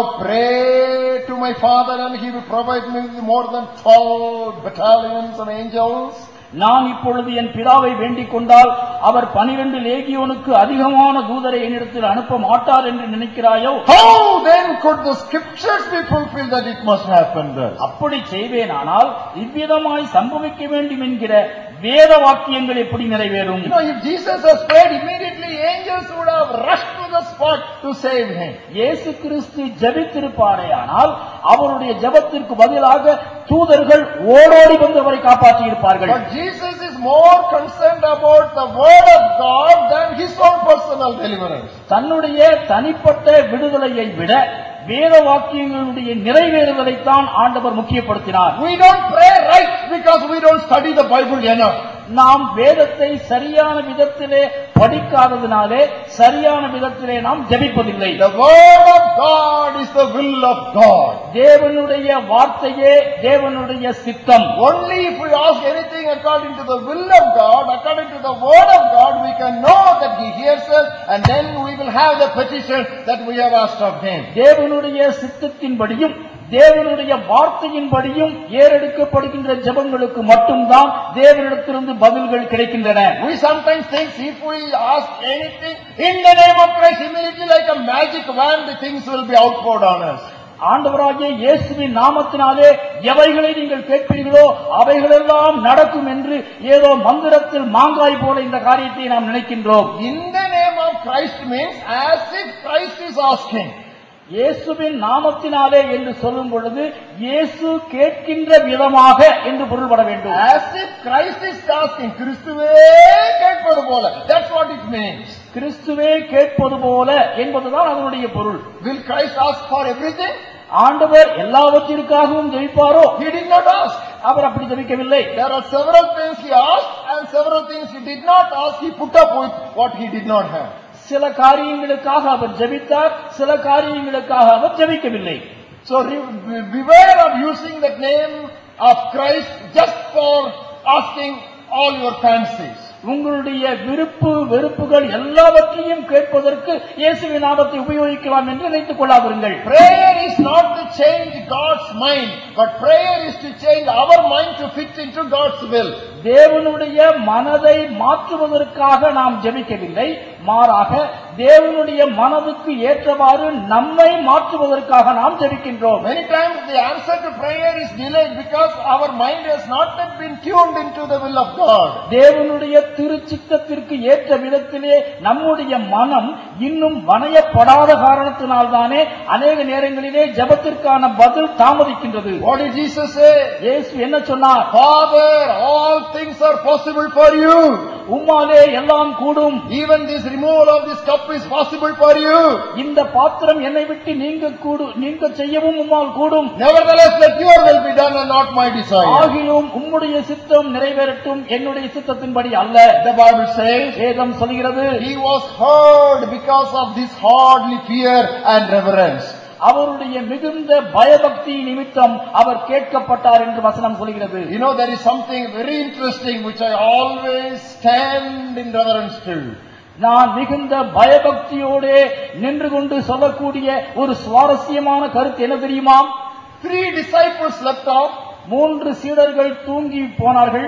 pray to my Father and He will provide me with more than 12 battalions of angels? நான் இப்பொழுது என் பிதாவை வேண்டிக் கொண்டால் அவர் பனிரெண்டு லேகியோனுக்கு அதிகமான தூதரை என்னிடத்தில் அனுப்ப மாட்டார் என்று நினைக்கிறாயோ How then could the scriptures be fulfilled that it must happen thus? அப்படி செய்வேனானால் இவ்விதமாய் சம்பவிக்க வேண்டும் என்கிற வேத வாக்கியங்கள் எப்படி நிறைவேறும் You know, if Jesus has prayed, immediately angels would have rushed to the spot to save him. இயேசு கிறிஸ்து ஜெபித்திருப்பாரேயானால் அவருடைய ஜெபத்திற்கு பதிலாக தூதர்கள் ஓடோடி வந்து அவரை காப்பாற்றி இருப்பார்கள் But Jesus is more concerned about the word of God than his own personal deliverance. தன்னுடைய தனிப்பட்ட விடுதலையை விட வேத வாக்கியங்களுடைய நிறைவேறுதலைத்தான் ஆண்டவர் முக்கியப்படுத்தினார் We don't pray right because we don't study the Bible enough. நாம் வேதத்தை சரியான விதத்திலே படிக்காததினாலே சரியான விதத்திலே நாம் ஜெபிப்பதில்லை The word of God is the will of God. தேவனுடைய வார்த்தையே தேவனுடைய சித்தம் Only if we ask anything according to the will of God, according to the word of God, we can know that He hears us and then we will have the petition that we have asked of Him. தேவனுடைய சித்தத்தின்படியும் தேவனுடைய வார்த்தையின்படியும் ஏறெடுக்கப்படுகின்ற ஜெபங்களுக்கு மட்டும்தான் தேவனிடத்திலிருந்து பதில்கள் கிடைக்கின்றன We sometimes think if we ask anything in the name of Christ, immediately like a magic wand, the things will be outpoured on us. ஆண்டவராகிய இயேசுவின் நாமத்தினாலே எவைகளை நீங்கள் கேட்பீர்களோ அவைகளெல்லாம் நடக்கும் என்று ஏதோ மந்திரத்தில் மாங்காய் போல இந்த காரியத்தை நாம் நினைக்கின்றோம் In the name of Christ means as if Christ is asking. இயேசுவின் நாமத்தினாலே என்று சொல்லும் பொழுது இயேசு கேட்கின்ற விதமாக என்று பொருள்பட வேண்டும் As if Christ is asking. கிறிஸ்துவே கேட்பது போல. That's what it means. கிறிஸ்துவே கேட்பது போல என்பதுதான் அதனுடைய பொருள் Will Christ ask for everything? ஆண்டவர் எல்லாவற்றிற்காகவும் ஜெயிப்பாரோ He did not ask. அவர் அப்படி ஜெபிக்கவில்லை There are several things he asked and several things he did not ask. He put up with what he did not have. சில காரியங்களுக்காக அவர் ஜெபித்தார் சில காரியங்களுக்காக அவர் ஜெபிக்கவில்லை So re- be- beware of using the name of Christ just for asking all your fancies. உங்களுடைய விருப்பு வெறுப்புகள் எல்லாவற்றையும் கேட்பதற்கு இயேசுவின் நாமத்தை உபயோகிக்கலாம் என்று நினைத்துக் கொள்ளாதிருங்கள் Prayer is not to change God's mind, but prayer is to change our mind to fit into God's will. தேவனுடைய மனதை மாற்றுவதற்காக நாம் ஜெபிக்கவில்லை மாறாக தேவனுடைய மனதுக்கு ஏற்றவாறு நம்மை மாற்றுவதற்காக நாம் ஜெபிக்கின்றோம் Many times the answer to prayer is delayed because our mind has not yet been tuned into the will of God. தேவனுடைய திருச்சித்தத்திற்கு ஏற்ற விதத்திலே நம்முடைய மனம் இன்னும் வணையப்படாத காரணத்தினால்தானே அநேக நேரங்களிலே ஜெபத்திற்கான பதில் தாமதிக்கின்றது What did Jesus say? இயேசு என்ன சொன்னார் Father, all things are possible for you. உம்மாலே எல்லாம் கூடும் Even this removal of this cup is possible for you. இந்த பாத்திரம் என்னை விட்டு நீங்க கூடு நீங்க செய்யவும் உம்மால் கூடும் Nevertheless, let your will be done and not my desire. ஆகிலும் உம்முடைய சித்தம் நிறைவேறட்டும் என்னுடைய சித்தத்தின்படி அல்ல The Bible says, வேதம் சொல்கிறது He was heard because of this hardly fear and reverence. அவருடைய மிகுந்த பயபக்தி நிமித்தம் அவர் கேட்கப்பட்டார் என்று வசனம் சொல்கிறது You know, there is something very interesting which I always stand in reverence to. நான் மிகுந்த பயபக்தியோடே நின்று கொண்டு சொல்லக்கூடிய ஒரு சுவாரஸ்யமான கருத்து என்ன தெரியுமா Three disciples slept off, மூன்று சீடர்கள் தூங்கி போனார்கள்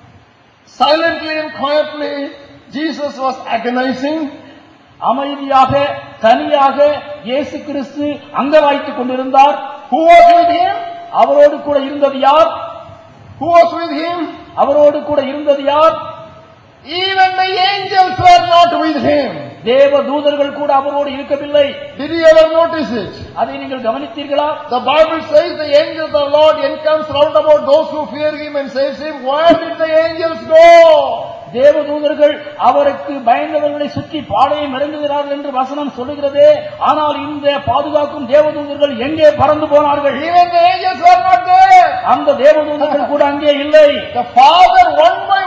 silently and quietly. Jesus was agonizing. அமைதியாக தனியாக இயேசு கிறிஸ்து அங்கவாய்த்துக் கொண்டிருந்தார் Who was with him? அவரோடு கூட இருந்தது யார் Who was with him? அவரோடு கூட இருந்தது யார் Even the angels were not with him. தேவ தூதர்கள் கூட அவரோடு இருக்கவில்லை Did you ever notice it? அதை நீங்கள் கவனித்தீர்களா The Bible says the angel of the Lord encamps round about those who fear him and saves him. Where did the angels go? தேவதூதர்கள் அவருக்கு பயந்தவர்களை சுற்றி பாளையம் இறங்குகிறார்கள் என்று வசனம் சொல்லுகிறதே ஆனால் இந்த பாதுகாக்கும் தேவதூதர்கள் எங்கே பறந்து போனார்கள் Even the angels were not there. அந்த தேவதூதர்கள் கூட அங்கே இல்லை The Father, one by one,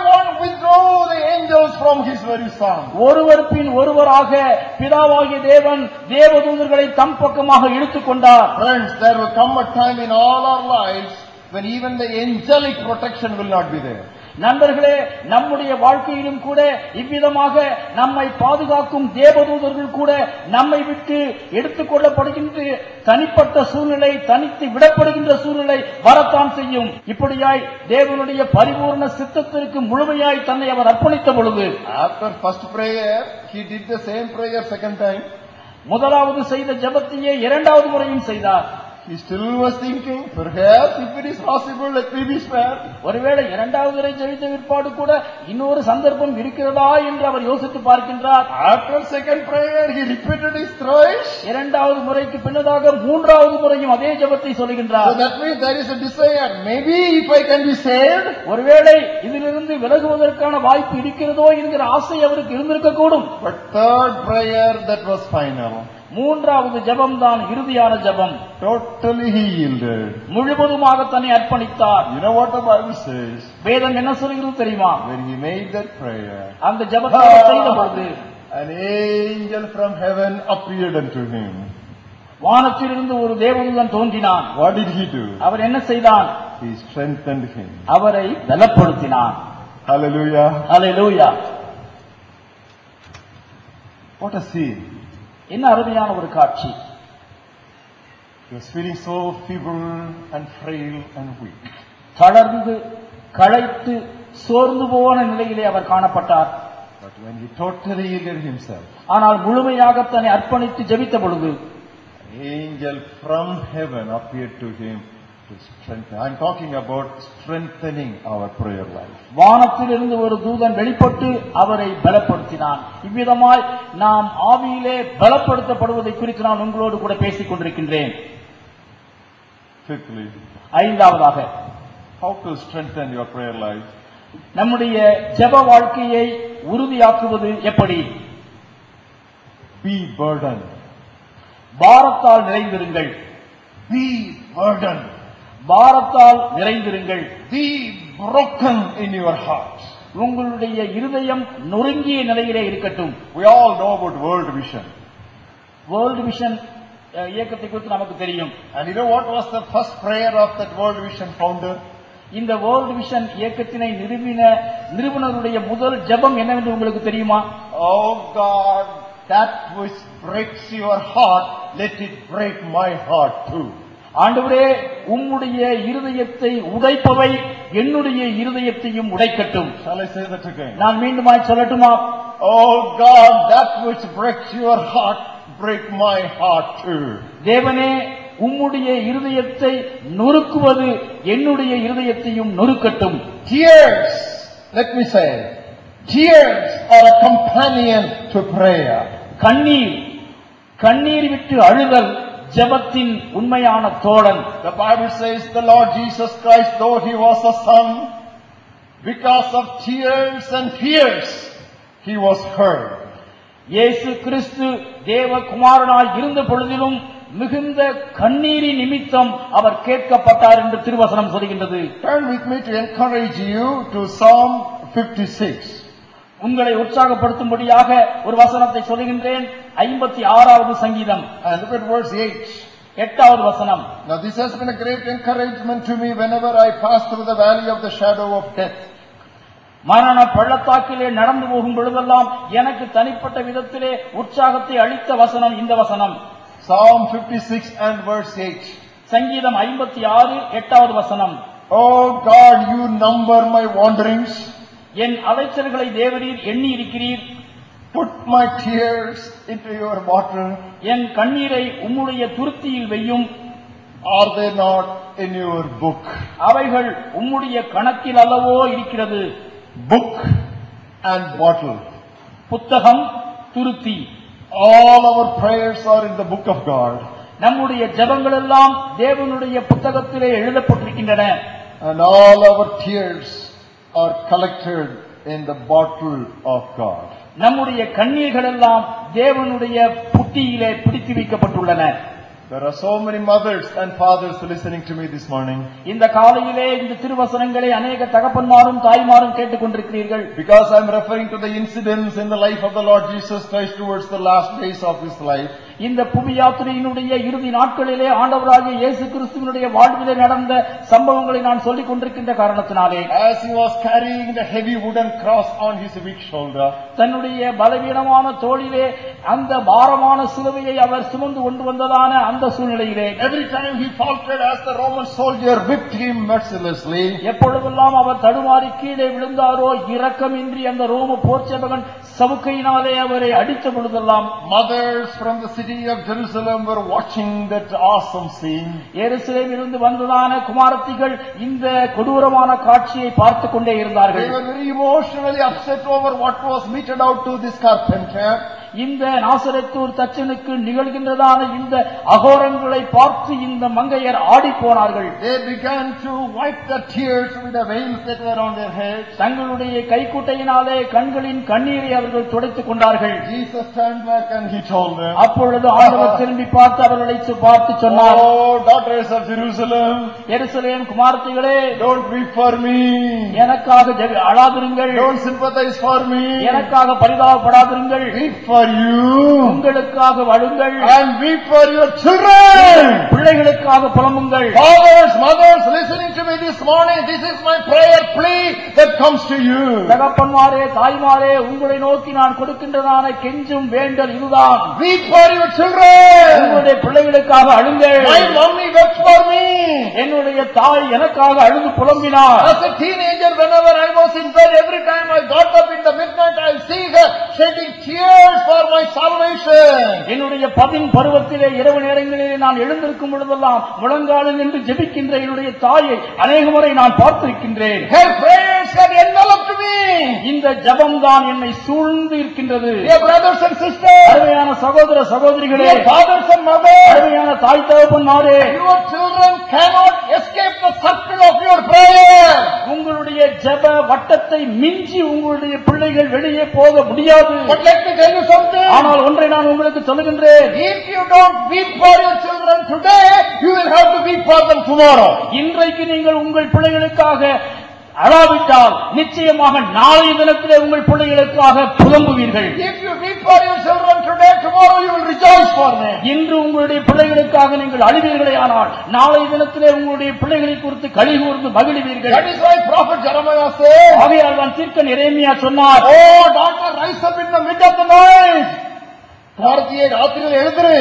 withdraw the angels from his very son. ஒருவர் பின் ஒருவராக பிதாவாகிய தேவன் தேவதூதர்களை தம் பக்கமாக இழுத்துக் கொண்டார் Friends, there will come a time in all our lives when even the angelic protection will not be there. நண்பர்களே நம்முடைய வாழ்க்கையிலும் கூட இவ்விதமாக நம்மை பாதுகாக்கும் தேவதூதர்கள் கூட நம்மை விட்டு எடுத்துக் கொள்ளப்படுகின்ற தனிப்பட்ட சூழ்நிலை தனித்து விடப்படுகின்ற சூழ்நிலை வரத்தான் செய்யும் இப்படியாய் தேவனுடைய பரிபூர்ண சித்தத்திற்கு முழுமையாய் தன்னை அவர் அர்ப்பணித்த பொழுது After first prayer, he did the same prayer second time. முதலாவது செய்த ஜெபத்தையே இரண்டாவது முறையும் செய்தார் He still was thinking, perhaps if it is possible, let me be spared. ஒருவேளை இரண்டாவது முறை ஜெயித்த பிற்பாடு கூட இன்னொரு சந்தர்ப்பம் இருக்கிறதா என்று அவர் யோசித்து பார்க்கின்றார் After second prayer, he repeated his thrice. இரண்டாவது முறைக்கு பின்னதாக மூன்றாவது முறையும் அதே ஜெபத்தை So சொல்லுகின்றார் that means there is a desire. Maybe if I can be saved, ஒருவேளை இதிலிருந்து விலகுவதற்கான வாய்ப்பு இருக்கிறதோ என்கிற ஆசை அவருக்கு இருந்திருக்க கூடும் but third prayer, that was final. மூன்றாவது ஜெபம் தான் இறுதியான ஜெபம் Totally he yielded. முழுவதுமாக தன்னை அர்ப்பணித்தார் You know what the Bible says? வேதம் என்ன சொல்கிறது தெரியுமா When he made that prayer, அந்த ஜெபத்தை அவர் செய்த பொழுது an angel from heaven appeared unto him. வானத்திலிருந்து ஒரு தேவதூதன் தோன்றினான் What did he do? அவர் என்ன செய்தான் He strengthened him. அவரை பலப்படுத்தினான் Hallelujah. Hallelujah What a scene. என்ன அருமையான ஒரு காட்சி He was feeling so feeble and frail and weak. தளர்ந்து களைத்து சோர்ந்து போன நிலையிலே அவர் காணப்பட்டார் But when he totally yielded himself, ஆனால் முழுமையாக தன்னை அர்ப்பணித்து ஜெபித்த பொழுது an angel from heaven appeared to him to strengthen. I'm talking about strengthening our prayer life. வானத்திலிருந்து ஒரு தூதன் வெளிப்பட்டு அவரை பலப்படுத்தினான் இவ்விதமாய் நாம் ஆவியிலே பலப்படுத்தப்படுவதை குறித்து நான் உங்களோடு கூட பேசிக் கொண்டிருக்கின்றேன் Fifthly, ஐந்தாவதாக how to strengthen your prayer life? நம்முடைய ஜெப வாழ்க்கையை உறுதியாக்குவது எப்படி Be burdened. பாரத்தால் நிறைந்திருங்கள் Be burdened. பாரத்தால் நிறைந்திருங்கள் Be broken in your heart. உங்களுடைய இருதயம் நொறுங்கிய நிலையிலே இருக்கட்டும் We all know about World Vision. World Vision அஹ், இயக்கத்தை குறித்து நமக்கு தெரியும் And you know what was the first prayer of that World Vision founder? இந்த வேர்ல்டு விஷன் இயக்கத்தினை நிறுவின நிறுவனருடைய முதல் ஜெபம் என்னவென்று உங்களுக்கு தெரியுமா Oh God, that which breaks your heart, let it break my heart too. ஆண்டவரே உம்முடைய இருதயத்தை உடைப்பவை என்னுடைய இருதயத்தையும் உடைக்கட்டும் Shall I say that again? நான் மீண்டுமாய் சொல்லட்டுமா Oh God, that which breaks your heart, break my heart too. தேவனே உம்முடைய இருதயத்தை நொறுக்குவது என்னுடைய இருதயத்தையும் நொறுக்கட்டும் Tears, let me say, tears are a companion to prayer. கண்ணீர் கண்ணீர் விட்டு அழுதல் ஜெபத்தின் உண்மையான தோழன் The Bible says the Lord Jesus Christ, though he was a son, because of tears and fears, he was heard. இயேசு கிறிஸ்து தேவகுமாரனாய் இருந்த பொழுதிலும் மிகுந்த கண்ணீரின் நிமித்தம் அவர் கேட்கப்பட்டார் என்று திருவசனம் சொல்கின்றது Turn with me to encourage you to Psalm 56. உங்களை உற்சாகப்படுத்தும்படியாக ஒரு வசனத்தை சொல்கின்றேன் ஐம்பத்தி ஆறாவது சங்கீதம் And look at verse 8. எட்டாவது வசனம் Now this has been a great encouragement to me whenever I pass through the valley of the shadow of death. மரண பள்ளத்தாக்கிலே நடந்து போகும் பொழுதெல்லாம் எனக்கு தனிப்பட்ட விதத்திலே உற்சாகத்தை அளித்த வசனம் இந்த வசனம் Psalm 56 and verse 8. சங்கீதம் ஐம்பத்தி ஆறு எட்டாவது வசனம் Oh God, you number my wanderings. என் அலைச்சல்களை தேவரீர் எண்ணி இருக்கிறீர் Put my tears into your bottle. என் கண்ணீரை உம்முடைய துருத்தியில் வையும் Are they not in your book? அவைகள் உம்முடைய கணக்கில் அல்லவோ இருக்கிறது Book and bottle. புத்தகம் துருத்தி All our prayers are in the book of God. நம்முடைய ஜெபங்கள் எல்லாம் தேவனுடைய புத்தகத்திலே எழுதப்பட்டிருக்கின்றன And all our tears are collected in the bottle of God. நம்முடைய கண்ணீர்கள் எல்லாம் தேவனுடைய புட்டியிலே பிடித்து வைக்கப்பட்டுள்ளன There are so many mothers and fathers listening to me this morning. இந்த காலையிலே இந்த திருவசனங்களை அநேக தகப்பன்மாரும் தாய்மாரும் கேட்டுக்கொண்டிருக்கிறீர்கள் Because I'm referring to the incidents in the life of the Lord Jesus Christ towards the last days of his life. இந்த புவி யாத்திரையினுடைய இறுதி நாட்களிலே ஆண்டவராகிய இயேசு கிறிஸ்துவனுடைய வாழ்விலே நடந்த சம்பவங்களை நான் சொல்லிக் கொண்டிருக்கின்ற காரணத்தினாலே As he was carrying the heavy wooden cross on his weak shoulder, தன்னுடைய பலவீனமான தோளிலே அந்த பாரமான சிலுவையை அவர் சுமந்து கொண்டு வந்ததான அந்த சூழ்நிலையிலே every time he faltered as the Roman soldier whipped him mercilessly, எப்பொழுதெல்லாம் அவர் தடுமாறி கீழே விழுந்தாரோ இரக்கமின்றி அந்த ரோம போர்ச்சபகன் சவுக்கையினாலே அவரை அடித்த பொழுதெல்லாம் mothers from the city of Jerusalem were watching that awesome scene. எருசலேமிலிருந்து வந்ததான குமாரத்திகள் இந்த கொடூரமான காட்சியை பார்த்து கொண்டே They இருந்தார்கள் were very emotionally upset over what was meted out to this carpenter. இந்த நாசரத்தூர் தச்சனுக்கு நிகழ்கின்றதான இந்த அகோரங்களை பார்த்து இந்த மங்கையர் ஆடி போனார்கள் They began to wipe the tears with the veils that were on their heads. தங்களுடைய கைக்குட்டையினாலே கண்களின் கண்ணீரை அவர்கள் துடைத்துக் கொண்டார்கள் Jesus turned back and he told them, அப்பொழுது ஆண்டவர் திரும்பி பார்த்து அவர்களை சு- பார்த்து சொன்னார் Oh, daughters of Jerusalem, Jerusalem குமாரத்திகளே don't weep for me. எனக்காக ஜெப- அழாதிருங்கள் Don't sympathize for me. எனக்காக பரிதாபப்படாதிருங்கள் Weep for you. உங்களுக்காக வழுங்கள் And weep for your children. பிள்ளைகளுக்காக புலம்புங்கள் Fathers, mothers, listening to me this morning, this is my prayer plea that comes to you. தகப்பன்மாரே தாய்மாரே உங்களை நோக்கி நான் கொடுக்கின்றதான கெஞ்சும் வேண்டல் இதுதான் Weep for your children. உங்களுடைய பிள்ளைகளுக்காக அழுங்கள் My mommy wept for me. என்னுடைய தாய் எனக்காக அழுது புலம்பினார் As a teenager, whenever I was in bed, every time I got up in the midnight, I see her shedding tears for my salvation. என்னுடைய பதின் பருவத்திலே இரவு நேரங்களிலே நான் எழுந்திருக்கும் பொழுதெல்லாம் முழங்காலில் நின்று ஜெபிக்கின்ற என்னுடைய தாயை அநேக முறை நான் பார்த்திருக்கின்றேன் Her prayers have enveloped me. இந்த ஜபம் தான் என்னை சூழ்ந்து இருக்கின்றது Dear brothers and sisters, அருமையான சகோதர சகோதரிகளே dear fathers and mothers, அருமையான தாய் தகப்பன்மாரே your children cannot escape the circle of your prayer. உங்களுடைய ஜெப வட்டத்தை மிஞ்சி உங்களுடைய பிள்ளைகள் வெளியே போக முடியாது But let me tell you something. ஆனால் ஒன்றை நான் உங்களுக்கு சொல்லுகின்றேன் If you don't weep for your children today, you will have to weep for them tomorrow. இன்றைக்கு நீங்கள் உங்கள் பிள்ளைகளுக்காக அழாவிட்டால் நிச்சயமாக நாளைய தினத்திலே உங்கள் பிள்ளைகளுக்காக புலம்புவீர்கள் If you weep for your children today, tomorrow you will rejoice for them. இன்று உங்களுடைய பிள்ளைகளுக்காக நீங்கள் அழுவீர்களே ஆனால் நாளைய தினத்திலே உங்களுடைய பிள்ளைகளை குறித்து களி கூர்ந்து மகிழ்வீர்கள் That is why Prophet Jeremiah said, ஆகையால் தான் தீர்க்க நிறைமையா சொன்னார் Oh, daughter, rise up in the mid of the night. குமாரத்தியே ராத்திரியில் எழுதுரு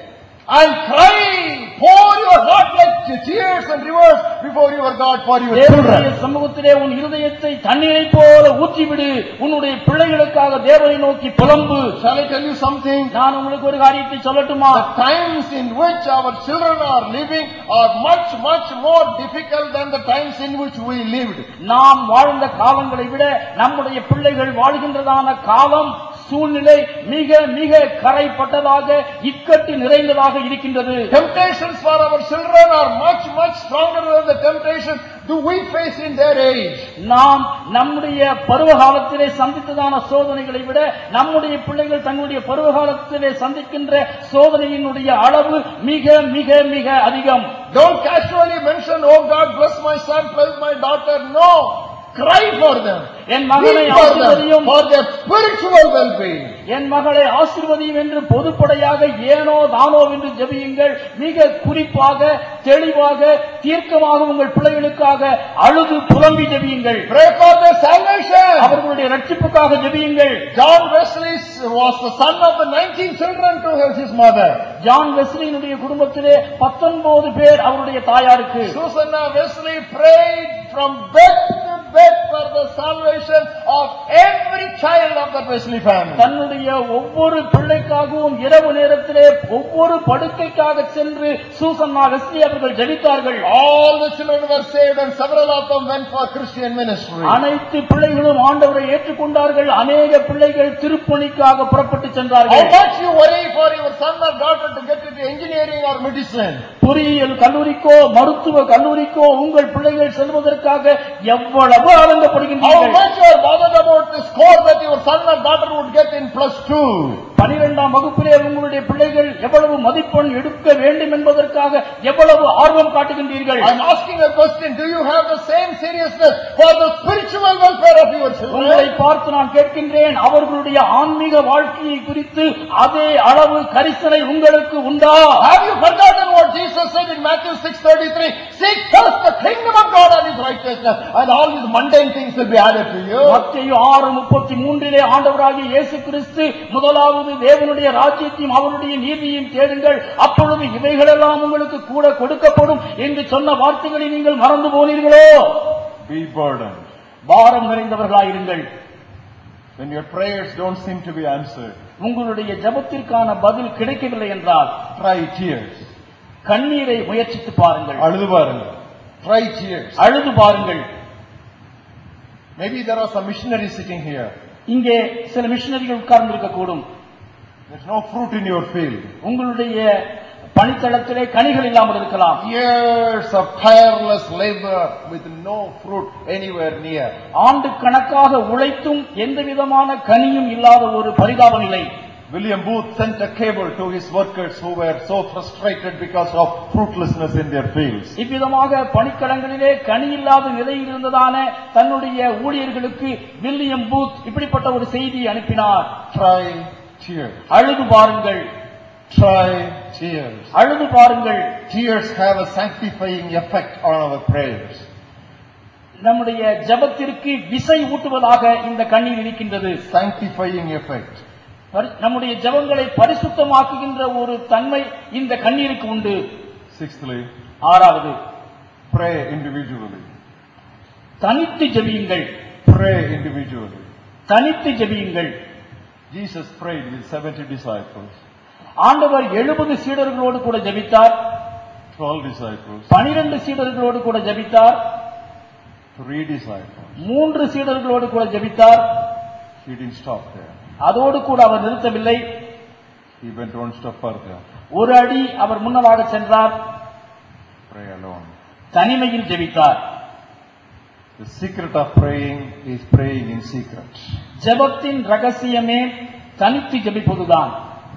and cry, pour your heart like tears and rivers before your God for your தேவனுடைய children. சமூகத்திலே உன் இருதயத்தை தண்ணீரை போல ஊற்றிவிடு உன்னுடைய பிள்ளைகளுக்காக தேவனை நோக்கி புலம்பு Shall I tell you something? நான் உங்களுக்கு ஒரு காரியத்தை சொல்லட்டுமா The times in which our children are living are much, much more difficult than the times in which we lived. நாம் வாழ்ந்த காலங்களை விட நம்முடைய பிள்ளைகள் வாழ்கின்றதான காலம் சூழ்நிலை மிக மிக கரைப்பட்டதாக இக்கட்டு நிறைந்ததாக இருக்கின்றது Temptations for our children are much, much stronger than the temptations do we face in their age. நாம் நம்முடைய பருவ காலத்திலே சந்தித்ததான சோதனைகளை விட நம்முடைய பிள்ளைகள் தங்களுடைய பருவ காலத்திலே சந்திக்கின்ற சோதனையினுடைய அளவு மிக மிக மிக அதிகம் Don't casually mention, oh God, bless my son, bless my daughter. No. Cry for them. என் மகனை Weep for them ஆசிர்வதியும் for their spiritual well-being. என் மகளை ஆசிர்வதியும் என்று பொதுப்படையாக ஏனோ தானோ என்று ஜெபியுங்கள் மிக குறிப்பாக தெளிவாக தீர்க்கமாக உங்கள் பிள்ளைகளுக்காக அழுது புலம்பி ஜெபியுங்கள் Pray for their salvation. அவர்களுடைய ரட்சிப்புக்காக ஜெபியுங்கள் John Wesley was the son of the 19 children to his mother. John வெஸ்லியினுடைய குடும்பத்திலே பத்தொன்பது பேர் அவருடைய தாயாருக்கு Susanna Wesley prayed from bed to bed for the salvation of every child of the Wesley family. தன்னுடைய ஒவ்வொரு பிள்ளைக்காகவும் இரவு நேரத்திலே ஒவ்வொரு படுக்கைக்காக சென்று சூசன்னா வெஸ்லி அவர்கள் ஜெபித்தார்கள் All the children were saved and several of them went for Christian ministry. அனைத்து பிள்ளைகளும் ஆண்டவரை ஏற்றுக்கொண்டார்கள் அநேக பிள்ளைகள் திருப்பணிக்காக புறப்பட்டு How சென்றார்கள் much you worry for your son or daughter to get into to engineering or medicine. பொறியியல் கல்லூரிக்கோ மருத்துவ கல்லூரிக்கோ உங்கள் பிள்ளைகள் செல்வதற்காக எவ்வளவு How ஆனந்தப்படுகின்றீர்கள் much you are bothered about the score that your son or daughter would get in plus two. பனிரெண்டாம் வகுப்பிலே உங்களுடைய பிள்ளைகள் எவ்வளவு மதிப்பெண் எடுக்க வேண்டும் என்பதற்காக எவ்வளவு ஆர்வம் காட்டுகின்றீர்கள் I'm asking a question. Do you have the same seriousness for the spiritual welfare of your உங்களை children? பார்த்து நான் கேட்கின்றேன் அவர்களுடைய ஆன்மீக வாழ்க்கையை குறித்து அதே அளவு கரிசனை உங்களுக்கு உண்டா Have you forgotten what Jesus said in Matthew 6:33? Seek first the kingdom of God and His righteousness, and all these mundane things will be added to you. மத்தேயு ஆறு முப்பத்தி மூன்றிலே ஆண்டவராகிய இயேசு கிறிஸ்து முதலாவது தேவனுடைய ராஜ்யத்தையும் அவருடைய நீதியையும் தேடுங்கள் அப்பொழுது இவைகளெல்லாம் உங்களுக்கு கூட கொடுக்கப்படும் என்று சொன்ன வார்த்தைகளை நீங்கள் மறந்து போனீர்களோ Be burdened. பாரம் நிறைந்தவர்களாயிருங்கள் When your prayers don't seem to be answered, உங்களுடைய ஜெபத்திற்கான பதில் கிடைக்கவில்லை என்றால் try tears. கண்ணீரை முயற்சித்து பாருங்கள் அழுது பாருங்க. Try tears. அழுது பாருங்கள் Maybe there are some missionaries sitting here. இங்கே சில மிஷினரிகள் உட்கார்ந்து இருக்கக்கூடும் There's no fruit in your field. உங்களுடைய பணித்தளத்திலே கனிகள் இல்லாமல் இருக்கலாம் Years of tireless labor with no fruit anywhere near. ஆண்டு கணக்காக உழைத்தும் எந்த விதமான கனியும் இல்லாத ஒரு பரிதாப நிலை William Booth sent a cable to his workers who were so frustrated because of fruitlessness in their fields. இவ்விதமாக பணிக்களங்களிலே கனி இல்லாத நிலையில் இருந்ததான தன்னுடைய ஊழியர்களுக்கு வில்லியம் பூத் இப்படிப்பட்ட ஒரு செய்தியை அனுப்பினார் Try tears. அழுது பாருங்கள் Try tears. அழுது பாருங்கள் Tears have a sanctifying effect on our prayers. நம்முடைய ஜெபத்திற்கு விசை ஊட்டுவதாக இந்த கண்ணீர் இருக்கின்றது Sanctifying effect. பரி- நம்முடைய ஜெபங்களை பரிசுத்தமாக்குகின்ற ஒரு தன்மை இந்த கண்ணீருக்கு உண்டு Sixthly, ஆறாவது pray individually. தனித்து ஜெபியுங்கள் Pray individually. தனித்து ஜெபியுங்கள் Jesus prayed with 70 disciples, ஆண்டவர் எழுபது சீடர்களோடு கூட ஜெபித்தார் 12 disciples, பனிரெண்டு சீடர்களோடு கூட ஜெபித்தார் 3 disciples. மூன்று சீடர்களோடு கூட ஜெபித்தார் He didn't stop there. அதோடு கூட அவர் நிறுத்தவில்லை He went one step further. ஒரு அடி அவர் முன்னதாக சென்றார் Pray alone. தனிமையில் ஜெபித்தார் The secret of praying is praying in secret. ஜெபத்தின் ரகசியமே தனித்து ஜெபிப்பதுதான்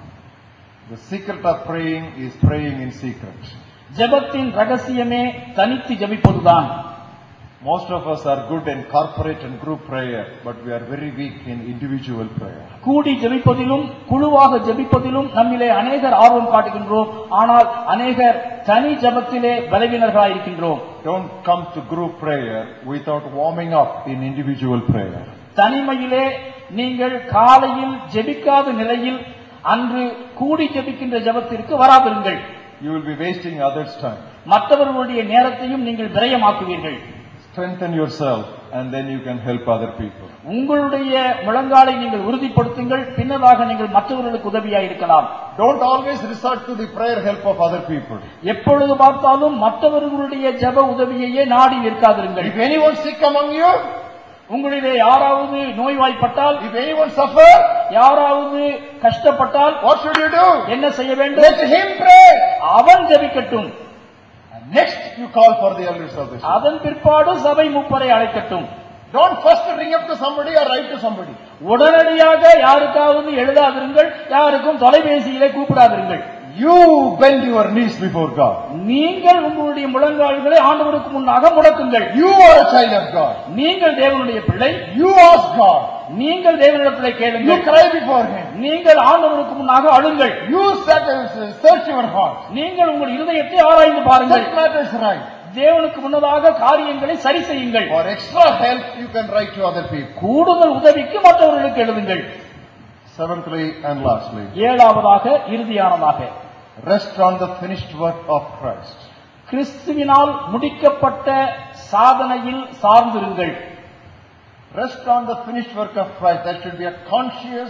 The secret of praying is praying in secret. ஜெபத்தின் ரகசியமே தனித்து ஜெபிப்பதுதான் Most of us are good in corporate and group prayer, but we are very weak in individual prayer. கூடி ஜெபிப்பதிலும் குழுவாக ஜெபிப்பதிலும் நம்மிலே அநேகர் ஆர்வம் காட்டுகின்றோம் ஆனால் அநேகர் தனி ஜெபத்திலே பலவீனர்களாயிருக்கின்றோம் Don't come to group prayer without warming up in individual prayer. தனிமையிலே நீங்கள் காலையில் ஜெபிக்காத நிலையில் அன்று கூடி ஜெபிக்கின்ற ஜெபத்திற்கு வராதிருங்கள் You will be wasting others' time. மற்றவர்களுடைய நேரத்தையும் நீங்கள் விரயமாக்குவீர்கள் Strengthen yourself and then you can help other people. உங்களுடைய முழங்காலை நீங்கள் உறுதிப்படுத்துங்கள் பின்னதாக நீங்கள் மற்றவர்களுக்கு உதவியாக இருக்கலாம் Don't always resort to the prayer help of other people. எப்பொழுது பார்த்தாலும் மற்றவர்களுடைய ஜெப உதவியையே நாடி நிற்காதிருங்கள் If anyone sick among you, உங்களிலே யாராவது நோய்வாய்ப்பட்டால் if anyone suffer, யாராவது கஷ்டப்பட்டால் what should you do? என்ன செய்ய வேண்டும் Let him pray. அவன் ஜெபிக்கட்டும் And next you call for the elders of the church. அதன் பிற்பாடு சபை முப்பரை அழைக்கட்டும் Don't first ring up to somebody or write to somebody. உடனடியாக யாருக்காவது எழுதாதிருங்கள் யாருக்கும் தொலைபேசியிலே கூப்பிடாதிருங்கள் You bend your knees before God. நீங்கள் உங்களுடைய முழங்கால்களை ஆண்டவருக்கு முன்னாக முடக்குங்கள் You are a child of God. நீங்கள் தேவனுடைய பிள்ளை You ask God. நீங்கள் தேவனிடத்திலே You கேளுங்கள் cry before Him. நீங்கள் ஆண்டவருக்கு முன்னாக அழுங்கள் You set- search your heart. நீங்கள் உங்கள் இருதயத்தை ஆராய்ந்து பாருங்கள் Set matters right. தேவனுக்கு முன்னதாக காரியங்களை சரி செய்யுங்கள் For extra help, you can write to other people. கூடுதல் உதவிக்கு மற்றவர்களுக்கு எழுதுங்கள் Seventhly and lastly, ஏழாவதாக இறுதியானதாக rest on the finished work of Christ. கிறிஸ்துவினால் முடிக்கப்பட்ட சாதனையில் சார்ந்திருங்கள் Rest on the finished work of Christ. That should be a conscious,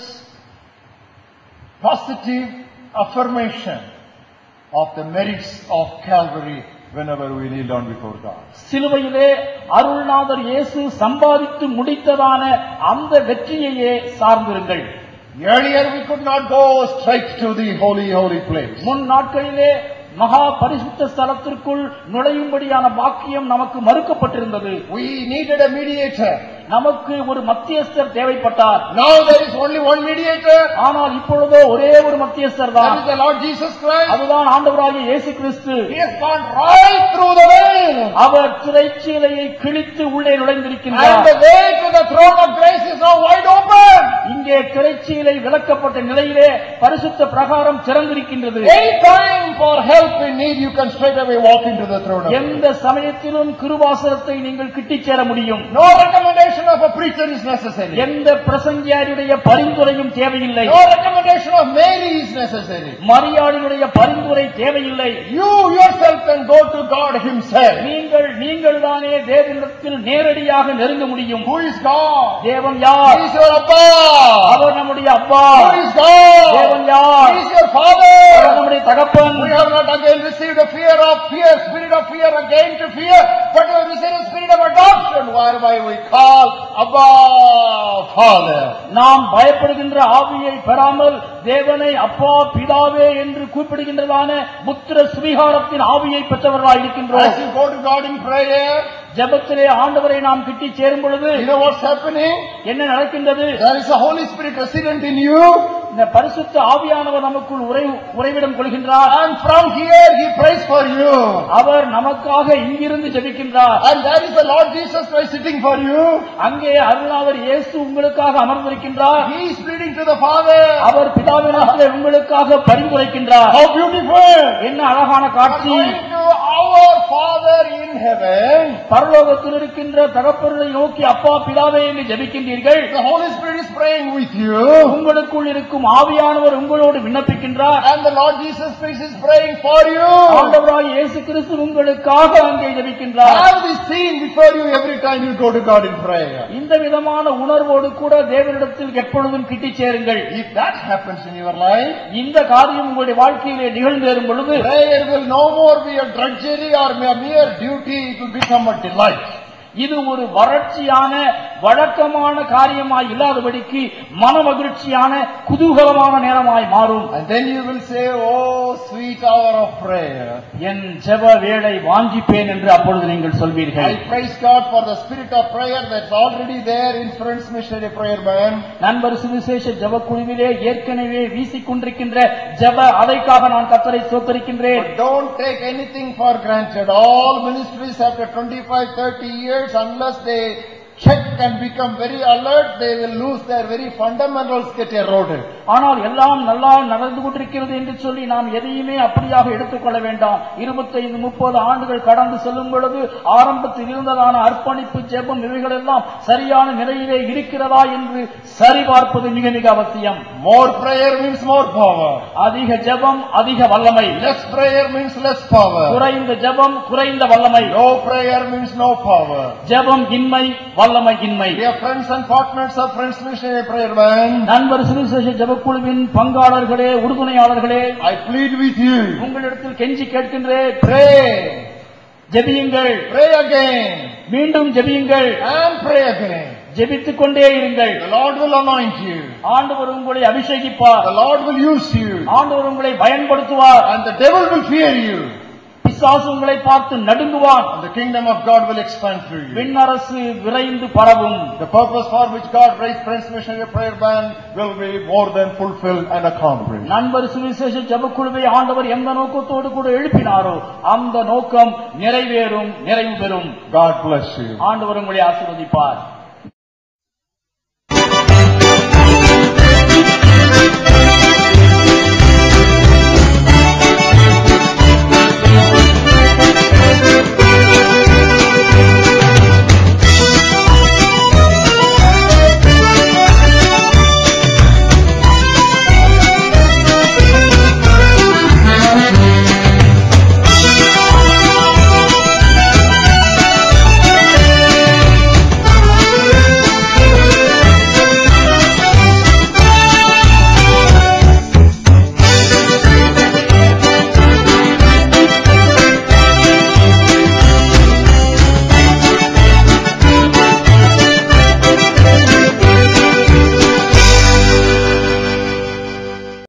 positive affirmation of the merits of Calvary whenever we kneel down before God. சிலுவையிலே அருள்நாதர் இயேசு சம்பாதித்து முடித்ததான அந்த வெற்றியையே சார்ந்திருங்கள் Earlier we could not go straight to the holy, holy place. முன் நாட்களிலே மகா பரிசுத்த ஸ்தலத்திற்குள் நுழையும்படியான பாக்கியம் நமக்கு மறுக்கப்பட்டிருந்தது We needed a mediator. நமக்கு ஒரு மத்தியஸ்தர் தேவைப்பட்டார் Now there is only one mediator. ஆனால் இப்பொழுதோ ஒரே ஒரு மத்தியஸ்தர் That தான் is the Lord Jesus Christ. அதுதான் ஆண்டவராகிய இயேசு கிறிஸ்து He has gone right through the veil. அவர் திரைச்சீலையை கிழித்து உள்ளே And நுழைந்திருக்கின்றார் the way to the throne of grace is now wide open. இங்கே திரைச்சீலை விளக்கப்பட்ட நிலையிலே பரிசுத்த பிரகாரம் திறந்திருக்கின்றது Any time for help in need, you can straight away walk into the throne of grace. எந்த சமயத்திலும் கிருபாசனத்தை நீங்கள் கிட்டிச் சேர முடியும் No recommendation of a preacher is necessary. எந்த பிரசங்கியாருடைய பரிந்துரையும் தேவையில்லை No recommendation of Mary is necessary. மரியாளினுடைய பரிந்துரை தேவையில்லை You yourself can go to God Himself. நீங்கள் நீங்கள் தானே தேவனிடத்தில் நேரடியாக நெருங்க முடியும் Who is God? தேவன் He யார் is your Abba. அவர் நம்முடைய அப்பா Who is God? தேவன் யார் He is your our Father. நம்முடைய தகப்பன் We have not again received a fear of fear, spirit of fear again to fear, but we have received a spirit of adoption, whereby we call Abba Father. நாம் பயப்படுகின்ற ஆவியை பெறாமல் தேவனை அப்பா பிதாவே என்று கூப்பிடுகின்றதான புத்திர சுவிகாரத்தின் ஆவியை பெற்றவர்களாய் இருக்கின்றோம் As you go to God in prayer, ஜெபத்திலே ஆண்டவரை நாம் கிட்டி சேரும் பொழுது you know what's happening? என்ன நடக்கின்றது There is a Holy Spirit resident in you, இந்த பரிசுத்த ஆவியானவர் நமக்குள் உறை உறைவிடம் கொள்கின்றார் and from here He prays for you. அவர் நமக்காக இங்கிருந்து ஜெபிக்கின்றார் And there is the Lord Jesus Christ sitting for you. அங்கே அருளாவர் இயேசு உங்களுக்காக அமர்ந்திருக்கின்றார் He is pleading to the Father. அவர் பிதாவினத்திலே உங்களுக்காக பரிந்துரைக்கின்றார் How beautiful! என்ன அழகான காட்சி Going to our Father in heaven. பரலோகத்தில் இருக்கின்ற தகப்பனை நோக்கி அப்பா பிதாவே என்று ஜெபிக்கின்றீர்கள் The Holy Spirit is praying with you. உங்களுக்குள் இருக்கும் ஆவியானவர் உங்களோடு விண்ணப்பிக்கின்றார் And the Lord Jesus Christ is praying for you. ஆண்டவராய் இயேசு கிறிஸ்து உங்களுக்காக அங்கே ஜெபிக்கின்றார் Have this scene before you every time you go to God in prayer. இந்த விதமான உணர்வோடு கூட தேவனிடத்தில் எப்பொழுதும் கிட்டிச் சேருங்கள் If that happens in your life, இந்த காரியம் உங்களுடைய வாழ்க்கையிலே நிகழ்ந்தேறும் பொழுது prayer will no more be a drudgery or a mere duty, it will become a delight. இது ஒரு வறட்சியான வழக்கமான காரியமாய் இல்லாதபடிக்கு மன மகிழ்ச்சியான குதூகலமான நேரமாய் மாறும் And then you will say, Oh, sweet hour of prayer. என் ஜெப வேளை வாஞ்சிப்பேன் என்று அப்பொழுது நீங்கள் சொல்வீர்கள் I praise God for the spirit of prayer that's already there in Friends Missionary Prayer Band. நண்பர் சுவிசேஷ ஜெப குழுவிலே ஏற்கனவே வீசிக்கொண்டிருக்கின்ற ஜெப அதைக்காக நான் கத்தரை சோத்தரிக்கின்றேன் But don't take anything for granted. All ministries after 25, 30 years, unless they check and become very alert, they will lose their very fundamentals get eroded. ஆனால் எல்லாம் நல்லா நடந்து கொண்டிருக்கிறது என்று சொல்லி நாம் எதையுமே அப்படியாக எடுத்துக்கொள்ள வேண்டாம் இருபத்தைந்து முப்பது ஆண்டுகள் கடந்து செல்லும் பொழுது ஆரம்பத்தில் இருந்ததான அர்ப்பணிப்பு ஜெபம் இவைகளெல்லாம் சரியான நிலையிலே இருக்கிறதா என்று சரிபார்ப்பது மிக மிக அவசியம் More prayer means more power. அதிக ஜெபம் அதிக வல்லமை Less prayer means less power. குறைந்த ஜெபம் குறைந்த வல்லமை No prayer means no power. ஜெபம் இன்மை வல்லமை இன்மை Dear friends and partners of Friends Missionary Prayer Band, நண்பர் சுவிசேஷ ஜெபக்குழுவின் பங்காளர்களே உறுதுணையாளர்களே I plead with you. உங்களிடத்தில் கெஞ்சி கேட்கின்றேன் Pray. ஜெபியுங்கள் Pray again. மீண்டும் ஜெபியுங்கள் And pray again. ஜெபித்துக் கொண்டே இருங்கள் The Lord will anoint you. ஆண்டவர் உங்களை அபிஷேகிப்பார் The Lord will use you. ஆண்டவர் உங்களை பயன்படுத்துவார் And the devil will fear you. பிசாசு உங்களை பார்த்து நடுங்குவான் And the kingdom of God will expand through you. விண்ணரசு விரைந்து பரவும் The purpose for which God raised Friends Missionary Prayer Band will be more than fulfilled and accomplished. நண்பர் சுவிசேஷ ஜெபக்குழுவை ஆண்டவர் எந்த நோக்கத்தோடு கூட எழுப்பினாரோ அந்த நோக்கம் நிறைவேறும் நிறைவு பெறும் God bless you. ஆண்டவர் உங்களை ஆசீர்வதிப்பார்